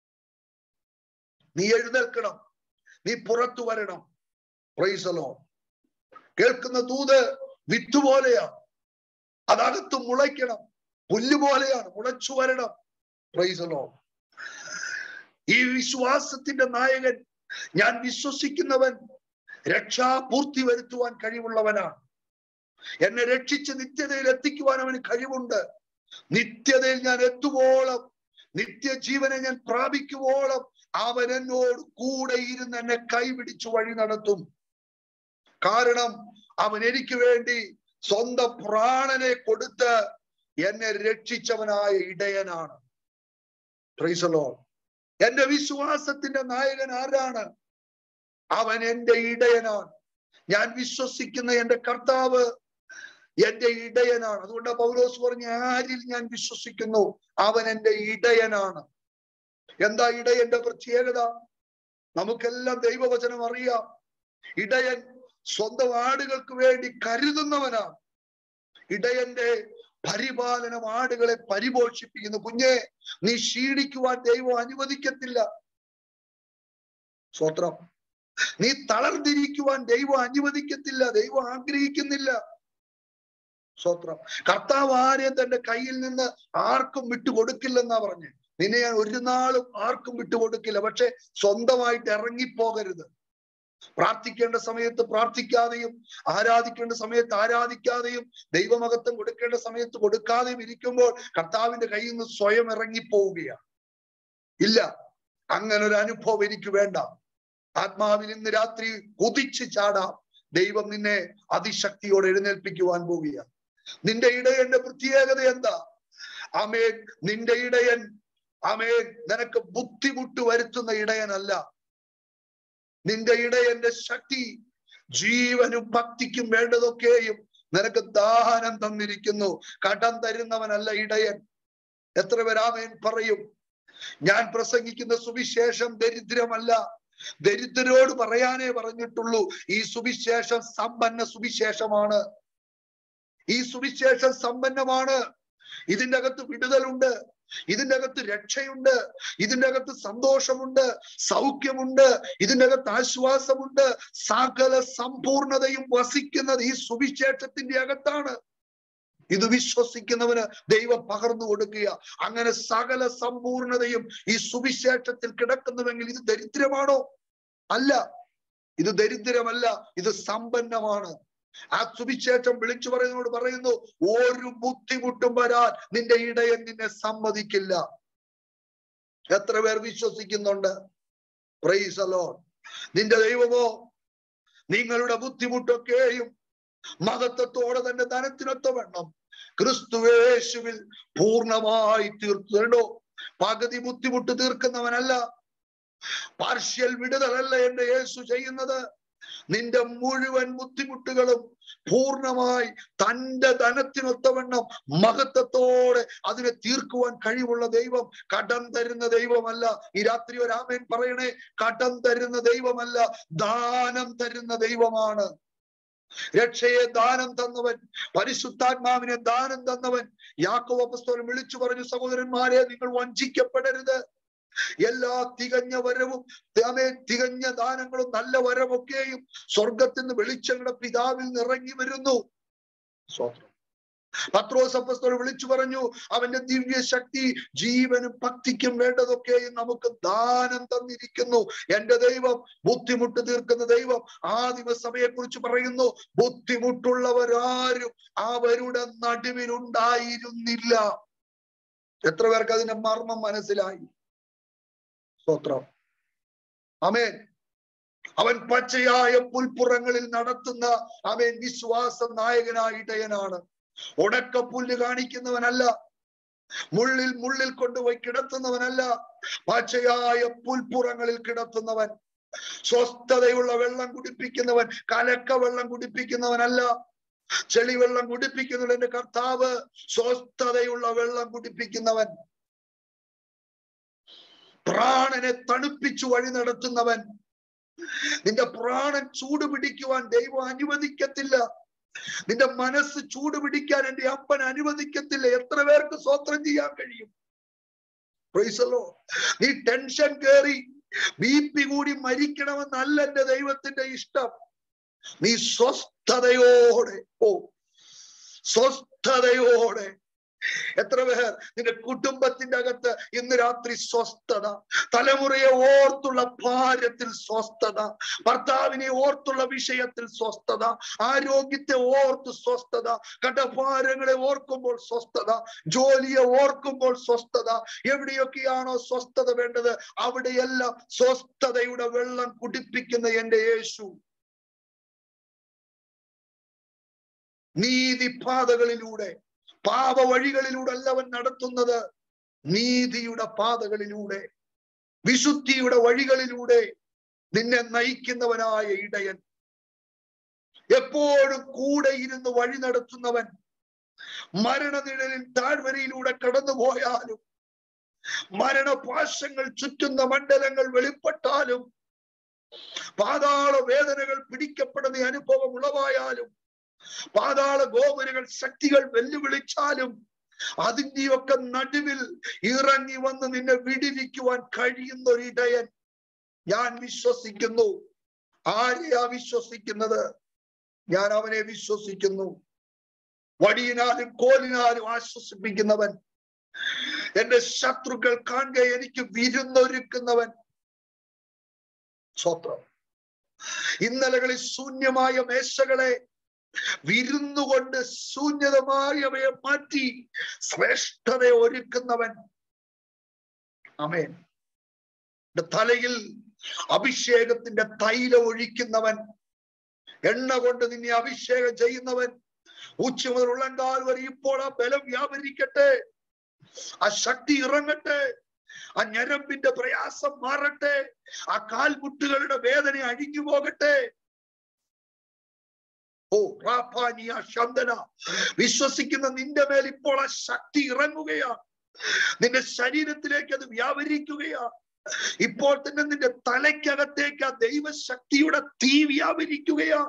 നീ എഴുന്നേൽക്കണം നീ പുറത്തു വരണം പ്രൈസലോ കേൾക്കുന്ന ദൂത് വിത്തുപോലെയാ അതകത്ത് മുളയ്ക്കണം പുല്ല് പോലെയാണ് മുളച്ചു വരണം പ്രൈസലോ ഈ വിശ്വാസത്തിന്റെ നായകൻ ഞാൻ വിശ്വസിക്കുന്നവൻ രക്ഷാപൂർത്തി വരുത്തുവാൻ കഴിവുള്ളവനാണ് എന്നെ രക്ഷിച്ച് നിത്യതയിൽ എത്തിക്കുവാൻ അവന് കഴിവുണ്ട് നിത്യതയിൽ ഞാൻ എത്തുവോളം നിത്യജീവനെ ഞാൻ പ്രാപിക്കുവോളം അവൻ എന്നോട് കൂടെ ഇരുന്ന് എന്നെ കൈപിടിച്ചു വഴി നടത്തും കാരണം അവൻ എനിക്ക് വേണ്ടി സ്വന്തം പ്രാണനെ കൊടുത്ത് എന്നെ രക്ഷിച്ചവനായ ഇടയനാണ് പ്രൈസലോ എന്റെ വിശ്വാസത്തിന്റെ നായകൻ ആരാണ് അവൻ എന്റെ ഇടയനാണ് ഞാൻ വിശ്വസിക്കുന്ന എന്റെ കർത്താവ് എന്റെ ഇടയനാണ് അതുകൊണ്ട് പൗലോസ് പറഞ്ഞ ആരിൽ ഞാൻ വിശ്വസിക്കുന്നു അവൻ എന്റെ ഇടയനാണ് എന്താ ഇടയന്റെ പ്രത്യേകത നമുക്കെല്ലാം ദൈവവചനം അറിയാം ഇടയൻ സ്വന്തം ആടുകൾക്ക് വേണ്ടി കരുതുന്നവനാണ് ഇടയന്റെ പരിപാലനം ആടുകളെ പരിപോഷിപ്പിക്കുന്നു കുഞ്ഞെ നീ ക്ഷീണിക്കുവാൻ ദൈവം അനുവദിക്കത്തില്ല സ്വത്രം നീ തളർന്നിരിക്കുവാൻ ദൈവം അനുവദിക്കത്തില്ല ദൈവം ആഗ്രഹിക്കുന്നില്ല സ്വത്രം കർത്താവ് ആരെയും തന്റെ കയ്യിൽ നിന്ന് ആർക്കും വിട്ടുകൊടുക്കില്ലെന്നാ പറഞ്ഞേ നിന്നെ ഞാൻ ഒരു നാളും ആർക്കും വിട്ടുകൊടുക്കില്ല പക്ഷെ സ്വന്തമായിട്ട് ഇറങ്ങിപ്പോകരുത് പ്രാർത്ഥിക്കേണ്ട സമയത്ത് പ്രാർത്ഥിക്കാതെയും ആരാധിക്കേണ്ട സമയത്ത് ആരാധിക്കാതെയും ദൈവമഹത്വം കൊടുക്കേണ്ട സമയത്ത് കൊടുക്കാതെയും ഇരിക്കുമ്പോൾ കർത്താവിന്റെ കയ്യിൽ നിന്ന് സ്വയം ഇറങ്ങിപ്പോവുകയാണ് ഇല്ല അങ്ങനെ ഒരു അനുഭവം എനിക്ക് വേണ്ട ആത്മാവിൽ ഇന്ന് രാത്രി കുതിച്ച് ചാടാം ദൈവം നിന്നെ അതിശക്തിയോടെ എഴുന്നേൽപ്പിക്കുവാൻ പോവുകയാണ് നിന്റെ ഇടയന്റെ പ്രത്യേകത എന്താ അമേൻ നിന്റെ ഇടയൻ അമേൻ നിനക്ക് ബുദ്ധിമുട്ട് വരുത്തുന്ന ഇടയനല്ല നിന്റെ ഇടയന്റെ ശക്തി ജീവനും ഭക്തിക്കും വേണ്ടതൊക്കെയും നിനക്ക് ദാനം തന്നിരിക്കുന്നു കടം തരുന്നവനല്ല ഇടയൻ എത്ര പേരാമേൻ പറയും ഞാൻ പ്രസംഗിക്കുന്ന സുവിശേഷം ദരിദ്രമല്ല ദരിദ്രരോട് പറയാനേ പറഞ്ഞിട്ടുള്ളൂ ഈ സുവിശേഷം സമ്പന്ന സുവിശേഷമാണ് ഈ സുവിശേഷം സമ്പന്നമാണ് ഇതിന്റെ അകത്ത് വിടുതലുണ്ട് ഇതിന്റെ അകത്ത് രക്ഷയുണ്ട് ഇതിന്റെ അകത്ത് സന്തോഷമുണ്ട് സൗഖ്യമുണ്ട് ഇതിന്റെ അകത്ത് ആശ്വാസമുണ്ട് സകല സമ്പൂർണതയും വസിക്കുന്നത് ഈ സുവിശേഷത്തിന്റെ അകത്താണ് ഇത് വിശ്വസിക്കുന്നവന് ദൈവം പകർന്നു കൊടുക്കുക അങ്ങനെ സകല സമ്പൂർണതയും ഈ സുവിശേഷത്തിൽ കിടക്കുന്നുവെങ്കിൽ ഇത് ദരിദ്രമാണോ അല്ല ഇത് ദരിദ്രമല്ല ഇത് സമ്പന്നമാണ് ആ സുവിശേഷം വിളിച്ചു പറയുന്നതോട് പറയുന്നു ഒരു ബുദ്ധിമുട്ടും വരാൻ നിന്റെ ഇടയൻ നിന്നെ സമ്മതിക്കില്ല എത്ര പേർ വിശ്വസിക്കുന്നുണ്ട് പ്രൈസ് അലോൺ നിന്റെ ദൈവമോ നിങ്ങളുടെ ബുദ്ധിമുട്ടൊക്കെയും മഹത്വത്തോടെ തന്റെ ധനത്തിനൊത്ത വേണം ക്രിസ്തുവേശുവിൽ പൂർണ്ണമായി തീർത്തുണ്ടോ പകുതി ബുദ്ധിമുട്ട് തീർക്കുന്നവനല്ല പാർഷ്യൽ വിടുതലല്ല എന്റെ യേശു ചെയ്യുന്നത് നിന്റെ മുഴുവൻ ബുദ്ധിമുട്ടുകളും പൂർണ്ണമായി തന്റെ ധനത്തിനൊത്തവണ്ണം മഹത്വത്തോടെ അതിനെ തീർക്കുവാൻ കഴിവുള്ള ദൈവം കടം തരുന്ന ദൈവമല്ല ഈ രാത്രി ഒരാമേൻ പറയണേ കടം തരുന്ന ദൈവമല്ല ദാനം തരുന്ന ദൈവമാണ് രക്ഷയെ ദാനം തന്നവൻ പരിശുദ്ധാത്മാവിനെ ദാനം തന്നവൻ യാക്കോബ് അപ്പസ്തോലൻ വിളിച്ചു പറഞ്ഞു സഹോദരന്മാരെ നിങ്ങൾ വഞ്ചിക്കപ്പെടരുത് എല്ലാ തികഞ്ഞ വരവും ആമേ തികഞ്ഞ ദാനങ്ങളും നല്ല വരമൊക്കെയും സ്വർഗത്തിൽ നിന്ന് വെളിച്ചങ്ങളുടെ പിതാവിൽ നിന്ന് ഇറങ്ങി വരുന്നു സ്വത്രം പത്രോസ് അപ്പസ്തോലൻ വിളിച്ചു പറഞ്ഞു അവന്റെ ദിവ്യ ശക്തി ജീവനും ഭക്തിക്കും വേണ്ടതൊക്കെയും നമുക്ക് ദാനം തന്നിരിക്കുന്നു എന്റെ ദൈവം ബുദ്ധിമുട്ട് തീർക്കുന്ന ദൈവം ആദിമസഭയെ കുറിച്ച് പറയുന്നു ബുദ്ധിമുട്ടുള്ളവരാരും അവരുടെ നടുവിലുണ്ടായിരുന്നില്ല എത്ര പേർക്ക് അതിന്റെ മർമ്മം മനസ്സിലായി സ്തോത്രം അമേൻ അവൻ പച്ചയായ പുൽപ്പുറങ്ങളിൽ നടത്തുന്ന അവൻ വിശ്വാസ നായകനായ ഇടയനാണ് ഉണക്ക പുല്ല് കാണിക്കുന്നവനല്ല മുള്ളിൽ മുള്ളിൽ കൊണ്ടുപോയി കിടത്തുന്നവനല്ല പച്ചയായ പുൽപ്പുറങ്ങളിൽ കിടത്തുന്നവൻ സ്വസ്ഥതയുള്ള വെള്ളം കുടിപ്പിക്കുന്നവൻ കലക്ക വെള്ളം കുടിപ്പിക്കുന്നവനല്ല ചെളിവെള്ളം കുടിപ്പിക്കുന്നവൻ എന്റെ കർത്താവ് സ്വസ്ഥതയുള്ള വെള്ളം കുടിപ്പിക്കുന്നവൻ പ്രാണനെ തണുപ്പിച്ചു വഴി നടത്തുന്നവൻ നിന്റെ പ്രാണൻ ചൂട് പിടിക്കുവാൻ ദൈവം അനുവദിക്കത്തില്ല നിന്റെ മനസ്സ് ചൂട് പിടിക്കാൻ എന്റെ അപ്പൻ അനുവദിക്കത്തില്ല എത്ര പേർക്ക് സ്വത്രം ചെയ്യാൻ കഴിയും പ്രൈസല്ലോ നീ ടെൻഷൻ കേറി ബി പി കൂടി മരിക്കണമെന്നല്ല എന്റെ ദൈവത്തിന്റെ ഇഷ്ടം നീ സ്വസ്ഥതയോടെ ഓ സ്വസ്ഥതയോടെ എത്ര പേർ നിന്റെ കുടുംബത്തിന്റെ അകത്ത് ഇന്ന് രാത്രി സ്വസ്ഥത തലമുറയെ ഓർത്തുള്ള ഭാരത്തിൽ സ്വസ്ഥത ഭർത്താവിനെ ഓർത്തുള്ള വിഷയത്തിൽ സ്വസ്ഥത ആരോഗ്യത്തെ ഓർത്ത് സ്വസ്ഥത കടഭാരങ്ങളെ ഓർക്കുമ്പോൾ സ്വസ്ഥത ജോലിയെ ഓർക്കുമ്പോൾ സ്വസ്ഥത എവിടെയൊക്കെയാണോ സ്വസ്ഥത വേണ്ടത് അവിടെയെല്ലാം സ്വസ്ഥതയുടെ വെള്ളം കുടിപ്പിക്കുന്ന എന്റെ യേശു നീതിപാതകളിലൂടെ പാപ വഴികളിലൂടെ അല്ല അവൻ നടത്തുന്നത് നീതിയുടെ പാതകളിലൂടെ വിശുദ്ധിയുടെ വഴികളിലൂടെ നിന്നെ നയിക്കുന്നവനായ ഇടയൻ എപ്പോഴും കൂടെ ഇരുന്ന് വഴി നടത്തുന്നവൻ മരണനിഴലിൽ താഴ്വരയിലൂടെ കടന്നു പോയാലും മരണപാശങ്ങൾ ചുറ്റുന്ന മണ്ഡലങ്ങൾ വെളിപ്പെട്ടാലും പാതാള വേദനകൾ പിടിക്കപ്പെടുന്ന അനുഭവം ഉളവായാലും പാതാള ഗോപുരകൾ ശക്തികൾ വെല്ലുവിളിച്ചാലും അതിന്റെയൊക്കെ നടുവിൽ ഇറങ്ങി വന്ന് നിന്നെ വിടിവിക്കുവാൻ കഴിയുന്ന ഒരു ഇടയൻ ഞാൻ വിശ്വസിക്കുന്നു ആരെയാ വിശ്വസിക്കുന്നത് ഞാൻ അവനെ വിശ്വസിക്കുന്നു വടിയിനാലും കോലിനാലും ആശ്വസിപ്പിക്കുന്നവൻ എന്റെ ശത്രുക്കൾ കാണുക എനിക്ക് വിരുന്നൊരുക്കുന്നവൻ സ്വത്രം ഇന്നലകളിൽ ശൂന്യമായ മേശകളെ വിരുന്നുകൊണ്ട് ശൂന്യതമായവയെ മാറ്റി ശ്രേഷ്ഠത ഒരുക്കുന്നവൻ അമേൻ തലയിൽ അഭിഷേകത്തിന്റെ തൈലം ഒഴിക്കുന്നവൻ എണ്ണ കൊണ്ട് നിന്നെ അഭിഷേകം ചെയ്യുന്നവൻ ഉച്ച മുതൽ ഉള്ളങ്കാൽ വരെ ഇപ്പോൾ ആ ബലം വ്യാപരിക്കട്ടെ ആ ശക്തി ഇറങ്ങട്ടെ ആ ഞരമ്പിന്റെ പ്രയാസം മാറട്ടെ ആ കാൽമുട്ടുകളുടെ വേദന അഴിഞ്ഞു പോകട്ടെ ഓ റാപ്പാനിയ ശന്തന വിശ്വസിക്കുന്ന നിന്റെ മേൽ ഇപ്പോൾ ആ ശക്തി ഇറങ്ങുകയാണ് നിന്റെ ശരീരത്തിലേക്ക് അത് വ്യാപരിക്കുകയാണ് ഇപ്പോൾ തന്നെ നിന്റെ തലയ്ക്കകത്തേക്ക് ആ ദൈവശക്തിയുടെ തീ വ്യാപരിക്കുകയാണ്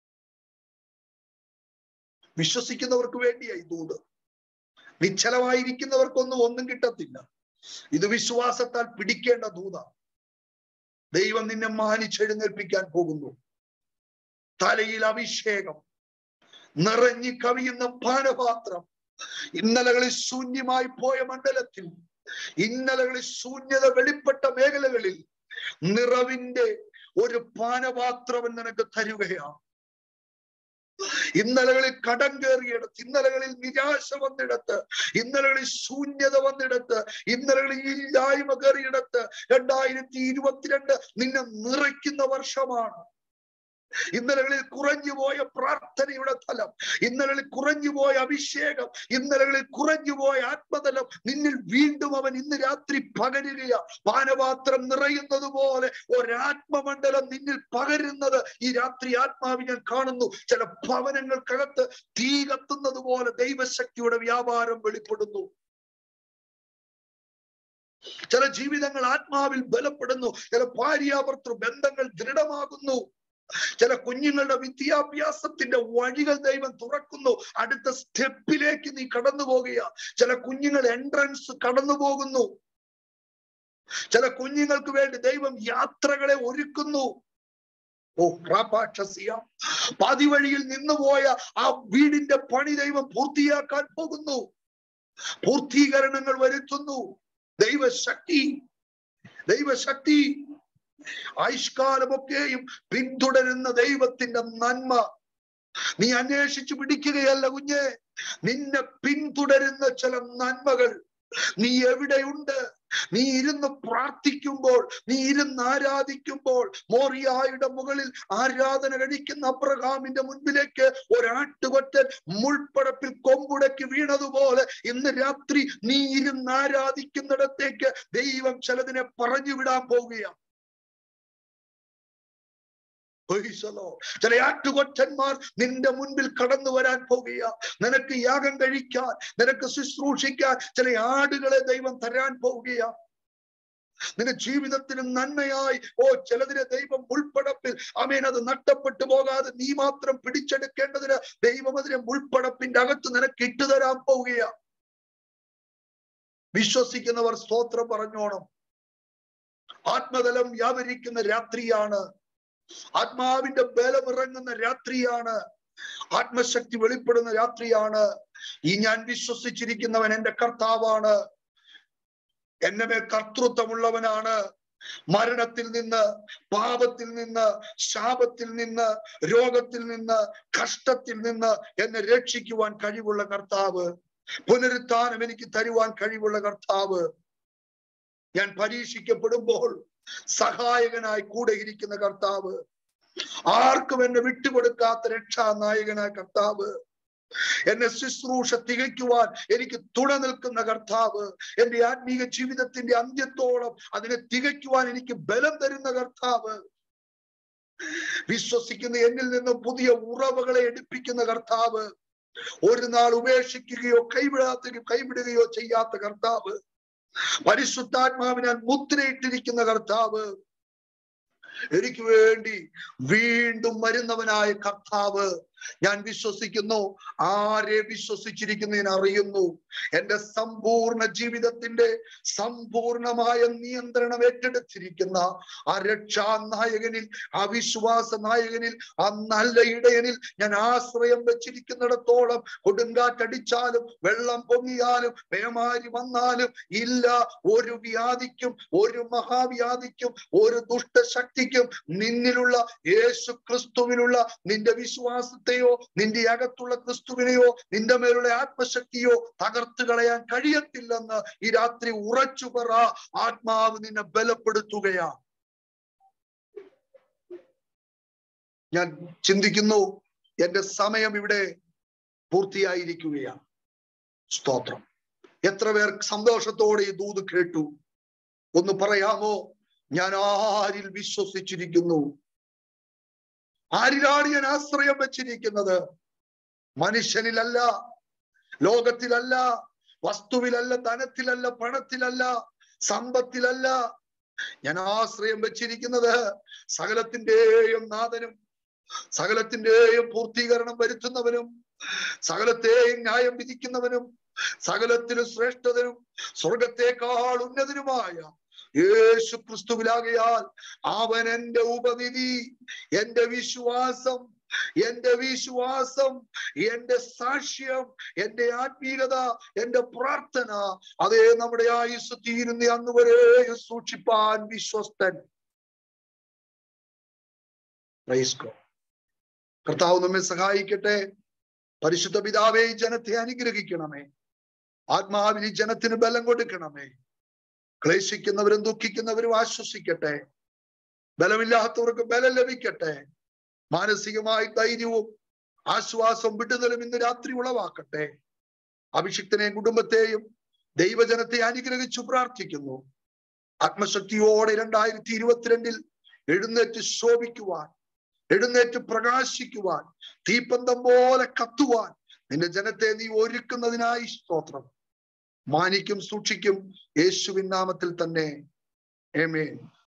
വിശ്വസിക്കുന്നവർക്ക് വേണ്ടിയായി ദൂത് നിശ്ചലമായിരിക്കുന്നവർക്കൊന്നും ഒന്നും കിട്ടത്തില്ല ഇത് വിശ്വാസത്താൽ പിടിക്കേണ്ട ദൂത ദൈവം നിന്നെ മാനിച്ചെഴുന്നേൽപ്പിക്കാൻ പോകുന്നു തലയിൽ അഭിഷേകം നിറഞ്ഞു കവിയുന്ന പാനപാത്രം ഇന്നലകളിൽ ശൂന്യമായി പോയ മണ്ഡലത്തിൽ ഇന്നലകളിൽ ശൂന്യത വെളിപ്പെട്ട മേഖലകളിൽ നിറവിന്റെ ഒരു പാനപാത്രം നിനക്ക് തരുകയാണ് ഇന്നലകളിൽ കടം കയറിയിടത്ത് ഇന്നലകളിൽ നിരാശ വന്നിടത്ത് ഇന്നലകളിൽ ശൂന്യത വന്നിടത്ത് ഇന്നലകളിൽ ഇല്ലായ്മ കയറിയിടത്ത് രണ്ടായിരത്തി ഇരുപത്തിരണ്ട് നിന്നെ നിറയ്ക്കുന്ന വർഷമാണ് ഇന്നലകളിൽ കുറഞ്ഞുപോയ പ്രാർത്ഥനയുടെ തലം ഇന്നലകളിൽ കുറഞ്ഞുപോയ അഭിഷേകം ഇന്നലകളിൽ കുറഞ്ഞുപോയ ആത്മതലം നിന്നിൽ വീണ്ടും അവൻ ഇന്ന് രാത്രി പകരുകയാ പാനപാത്രം നിറയുന്നത് പോലെ ഒരാത്മമണ്ഡലം നിന്നിൽ പകരുന്നത് ഈ രാത്രി ആത്മാവ് ഞാൻ കാണുന്നു ചില ഭവനങ്ങൾക്കകത്ത് തീ കത്തുന്നത് പോലെ ദൈവശക്തിയുടെ വ്യാപാരം വെളിപ്പെടുന്നു ചില ജീവിതങ്ങൾ ആത്മാവിൽ ബലപ്പെടുന്നു ചില ഭാര്യാഭർത്തൃ ബന്ധങ്ങൾ ദൃഢമാകുന്നു ചില കുഞ്ഞുങ്ങളുടെ വിദ്യാഭ്യാസത്തിന്റെ വഴികൾ ദൈവം തുറക്കുന്നു അടുത്ത സ്റ്റെപ്പിലേക്ക് നീ കടന്നു പോകുക ചില കുഞ്ഞുങ്ങൾ എൻട്രൻസ് കടന്നു പോകുന്നു ചില കുഞ്ഞുങ്ങൾക്ക് വേണ്ടി ദൈവം യാത്രകളെ ഒരുക്കുന്നു ഓ പ്രാപാക്ഷസിയ പാതിവഴിയിൽ നിന്നുപോയ ആ വീടിന്റെ പണി ദൈവം പൂർത്തിയാക്കാൻ പോകുന്നു പൂർത്തീകരണങ്ങൾ വരുത്തുന്നു ദൈവശക്തി ദൈവശക്തി ആയുഷ്കാലമൊക്കെയും പിന്തുടരുന്ന ദൈവത്തിന്റെ നന്മ നീ അന്വേഷിച്ചു പിടിക്കുകയല്ല കുഞ്ഞെ നിന്നെ പിന്തുടരുന്ന ചില നന്മകൾ നീ എവിടെയുണ്ട് നീ ഇരുന്ന് പ്രാർത്ഥിക്കുമ്പോൾ നീ ഇരുന്ന് ആരാധിക്കുമ്പോൾ മോറിയായുടെ മുകളിൽ ആരാധന കഴിക്കുന്ന അബ്രഹാമിന്റെ മുൻപിലേക്ക് ഒരാട്ടുകൊറ്റൻ മുൾപ്പടപ്പിൽ കൊമ്പുടക്കി വീണതുപോലെ ഇന്ന് രാത്രി നീ ഇരുന്ന് ആരാധിക്കുന്നിടത്തേക്ക് ദൈവം ചിലതിനെ പറഞ്ഞു വിടാൻ പോവുകയാണ് ചില ആട്ടുകൊറ്റന്മാർ നിന്റെ മുൻപിൽ കടന്നു വരാൻ പോകുക നിനക്ക് യാഗം കഴിക്കാൻ നിനക്ക് ശുശ്രൂഷിക്കാൻ ചില ആടുകളെ ദൈവം തരാൻ പോവുകയാ നിന്റെ ജീവിതത്തിന് നന്മയായി ഓ ചിലതിനെ ദൈവം ഉൾപ്പടപ്പിൽ അമേൻ അത് നഷ്ടപ്പെട്ടു പോകാതെ നീ മാത്രം പിടിച്ചെടുക്കേണ്ടതിന് ദൈവം അതിനെ ഉൾപ്പടപ്പിന്റെ അകത്ത് നിനക്ക് ഇട്ടുതരാൻ പോവുകയാ വിശ്വസിക്കുന്നവർ സ്തോത്രം പറഞ്ഞോണം ആത്മതലം വ്യാപരിക്കുന്ന രാത്രിയാണ് ആത്മാവിന്റെ ബലമിറങ്ങുന്ന രാത്രിയാണ് ആത്മശക്തി വെളിപ്പെടുന്ന രാത്രിയാണ് ഈ ഞാൻ വിശ്വസിച്ചിരിക്കുന്നവൻ എന്റെ കർത്താവാണ് എന്നെ മേൽ കർത്തൃത്വമുള്ളവനാണ് മരണത്തിൽ നിന്ന് പാപത്തിൽ നിന്ന് ശാപത്തിൽ നിന്ന് രോഗത്തിൽ നിന്ന് കഷ്ടത്തിൽ നിന്ന് എന്നെ രക്ഷിക്കുവാൻ കഴിവുള്ള കർത്താവ് പുനരുത്ഥാനം എനിക്ക് തരുവാൻ കഴിവുള്ള കർത്താവ് ഞാൻ പരീക്ഷിക്കപ്പെടുമ്പോൾ സഹായകനായി കൂടെ ഇരിക്കുന്ന കർത്താവ് ആർക്കും എന്നെ വിട്ടുകൊടുക്കാത്ത രക്ഷാനായകനായ കർത്താവ് എന്നെ ശുശ്രൂഷ തികയ്ക്കുവാൻ എനിക്ക് തുണ നിൽക്കുന്ന കർത്താവ് എന്റെ ആത്മീക ജീവിതത്തിന്റെ അന്ത്യത്തോളം അതിനെ തികയ്ക്കുവാൻ എനിക്ക് ബലം തരുന്ന കർത്താവ് വിശ്വസിക്കുന്ന എന്നിൽ നിന്ന് പുതിയ ഉറവകളെ എടുപ്പിക്കുന്ന കർത്താവ് ഒരു നാൾ ഉപേക്ഷിക്കുകയോ കൈവിടാത്ത കൈവിടുകയോ ചെയ്യാത്ത കർത്താവ് പരിശുദ്ധാത്മാവിനാൽ മുദ്രയിട്ടിരിക്കുന്ന കർത്താവ് എനിക്ക് വേണ്ടി വീണ്ടും വരുന്നവനായ കർത്താവ് ഞാൻ വിശ്വസിക്കുന്നു ആരെ വിശ്വസിച്ചിരിക്കുന്നു ഞാൻ അറിയുന്നു എന്റെ സമ്പൂർണ്ണ ജീവിതത്തിന്റെ സമ്പൂർണമായ നിയന്ത്രണം ഏറ്റെടുത്തിരിക്കുന്ന ആ രക്ഷാ നായകനിൽ ആ വിശ്വാസ നായകനിൽ ആ നല്ല ഇടയനിൽ ഞാൻ ആശ്രയം വെച്ചിരിക്കുന്നിടത്തോളം കൊടുങ്കാറ്റടിച്ചാലും വെള്ളം പൊങ്ങിയാലും പേമാരി വന്നാലും ഇല്ല ഒരു വ്യാധിക്കും ഒരു മഹാവ്യാധിക്കും ഒരു ദുഷ്ടശക്തിക്കും നിന്നിലുള്ള യേശു ക്രിസ്തുവിലുള്ള നിന്റെ വിശ്വാസത്തെയോ നിന്റെ അകത്തുള്ള ക്രിസ്തുവിനെയോ നിന്റെ മേലുള്ള ആത്മശക്തിയോ തകർത്ത് കളയാൻ കഴിയത്തില്ലെന്ന് ഈ രാത്രി ഉറച്ചു പറ ആത്മാവ് നിന്നെ ബലപ്പെടുത്തുകയാ ഞാൻ ചിന്തിക്കുന്നു എന്റെ സമയം ഇവിടെ പൂർത്തിയായിരിക്കുകയാണ് സ്തോത്രം എത്ര പേർ സന്തോഷത്തോടെ ഈ ദൂത് കേട്ടു ഒന്ന് പറയാമോ ഞാൻ ആരിൽ വിശ്വസിച്ചിരിക്കുന്നു ആരിലാണ് ഞാൻ ആശ്രയം വെച്ചിരിക്കുന്നത് മനുഷ്യനിലല്ല ലോകത്തിലല്ല വസ്തുവിലല്ല ധനത്തിലല്ല പണത്തിലല്ല സമ്പത്തിലല്ല ഞാൻ ആശ്രയം വെച്ചിരിക്കുന്നത് സകലത്തിന്റെയും നാഥനും സകലത്തിന്റെയും പൂർത്തീകരണം വരുത്തുന്നവനും സകലത്തെയും ന്യായം വിധിക്കുന്നവനും സകലത്തിലും ശ്രേഷ്ഠതനും സ്വർഗത്തെക്കാൾ ഉന്നതനുമായ യേശു ക്രിസ്തുവിലാകയാൽ അവൻ എന്റെ ഉപനിധി എന്റെ വിശ്വാസം എന്റെ വിശ്വാസം എന്റെ സാക്ഷ്യം എന്റെ ആത്മീയത എന്റെ പ്രാർത്ഥന അതേ നമ്മുടെ ആയുസ് തീരുന്ന അന്ന് വരെ സൂക്ഷിപ്പാൻ വിശ്വസ്തൻ Praise God. കർത്താവ് നമ്മെ സഹായിക്കട്ടെ പരിശുദ്ധ പിതാവേ ഈ ജനത്തെ അനുഗ്രഹിക്കണമേ ആത്മാവിൽ ഈ ജനത്തിന് ബലം കൊടുക്കണമേ ക്ലേശിക്കുന്നവരും ദുഃഖിക്കുന്നവരും ആശ്വസിക്കട്ടെ ബലമില്ലാത്തവർക്ക് ബലം ലഭിക്കട്ടെ മാനസികമായി ധൈര്യവും ആശ്വാസം വിടുതലും ഇന്ന് രാത്രി ഉളവാക്കട്ടെ അഭിഷിക്തനെയും കുടുംബത്തെയും ദൈവജനത്തെ അനുഗ്രഹിച്ചു പ്രാർത്ഥിക്കുന്നു ആത്മശക്തിയോടെ രണ്ടായിരത്തി ഇരുപത്തിരണ്ടിൽ എഴുന്നേറ്റ് ശോഭിക്കുവാൻ എഴുന്നേറ്റ് പ്രകാശിക്കുവാൻ തീപ്പന്തം പോലെ കത്തുവാൻ നിന്റെ ജനത്തെ നീ ഒരുക്കുന്നതിനായി സ്തോത്രം മാനിക്കും സൂക്ഷിക്കും യേശുവിൻ നാമത്തിൽ തന്നെ ഏമേൻ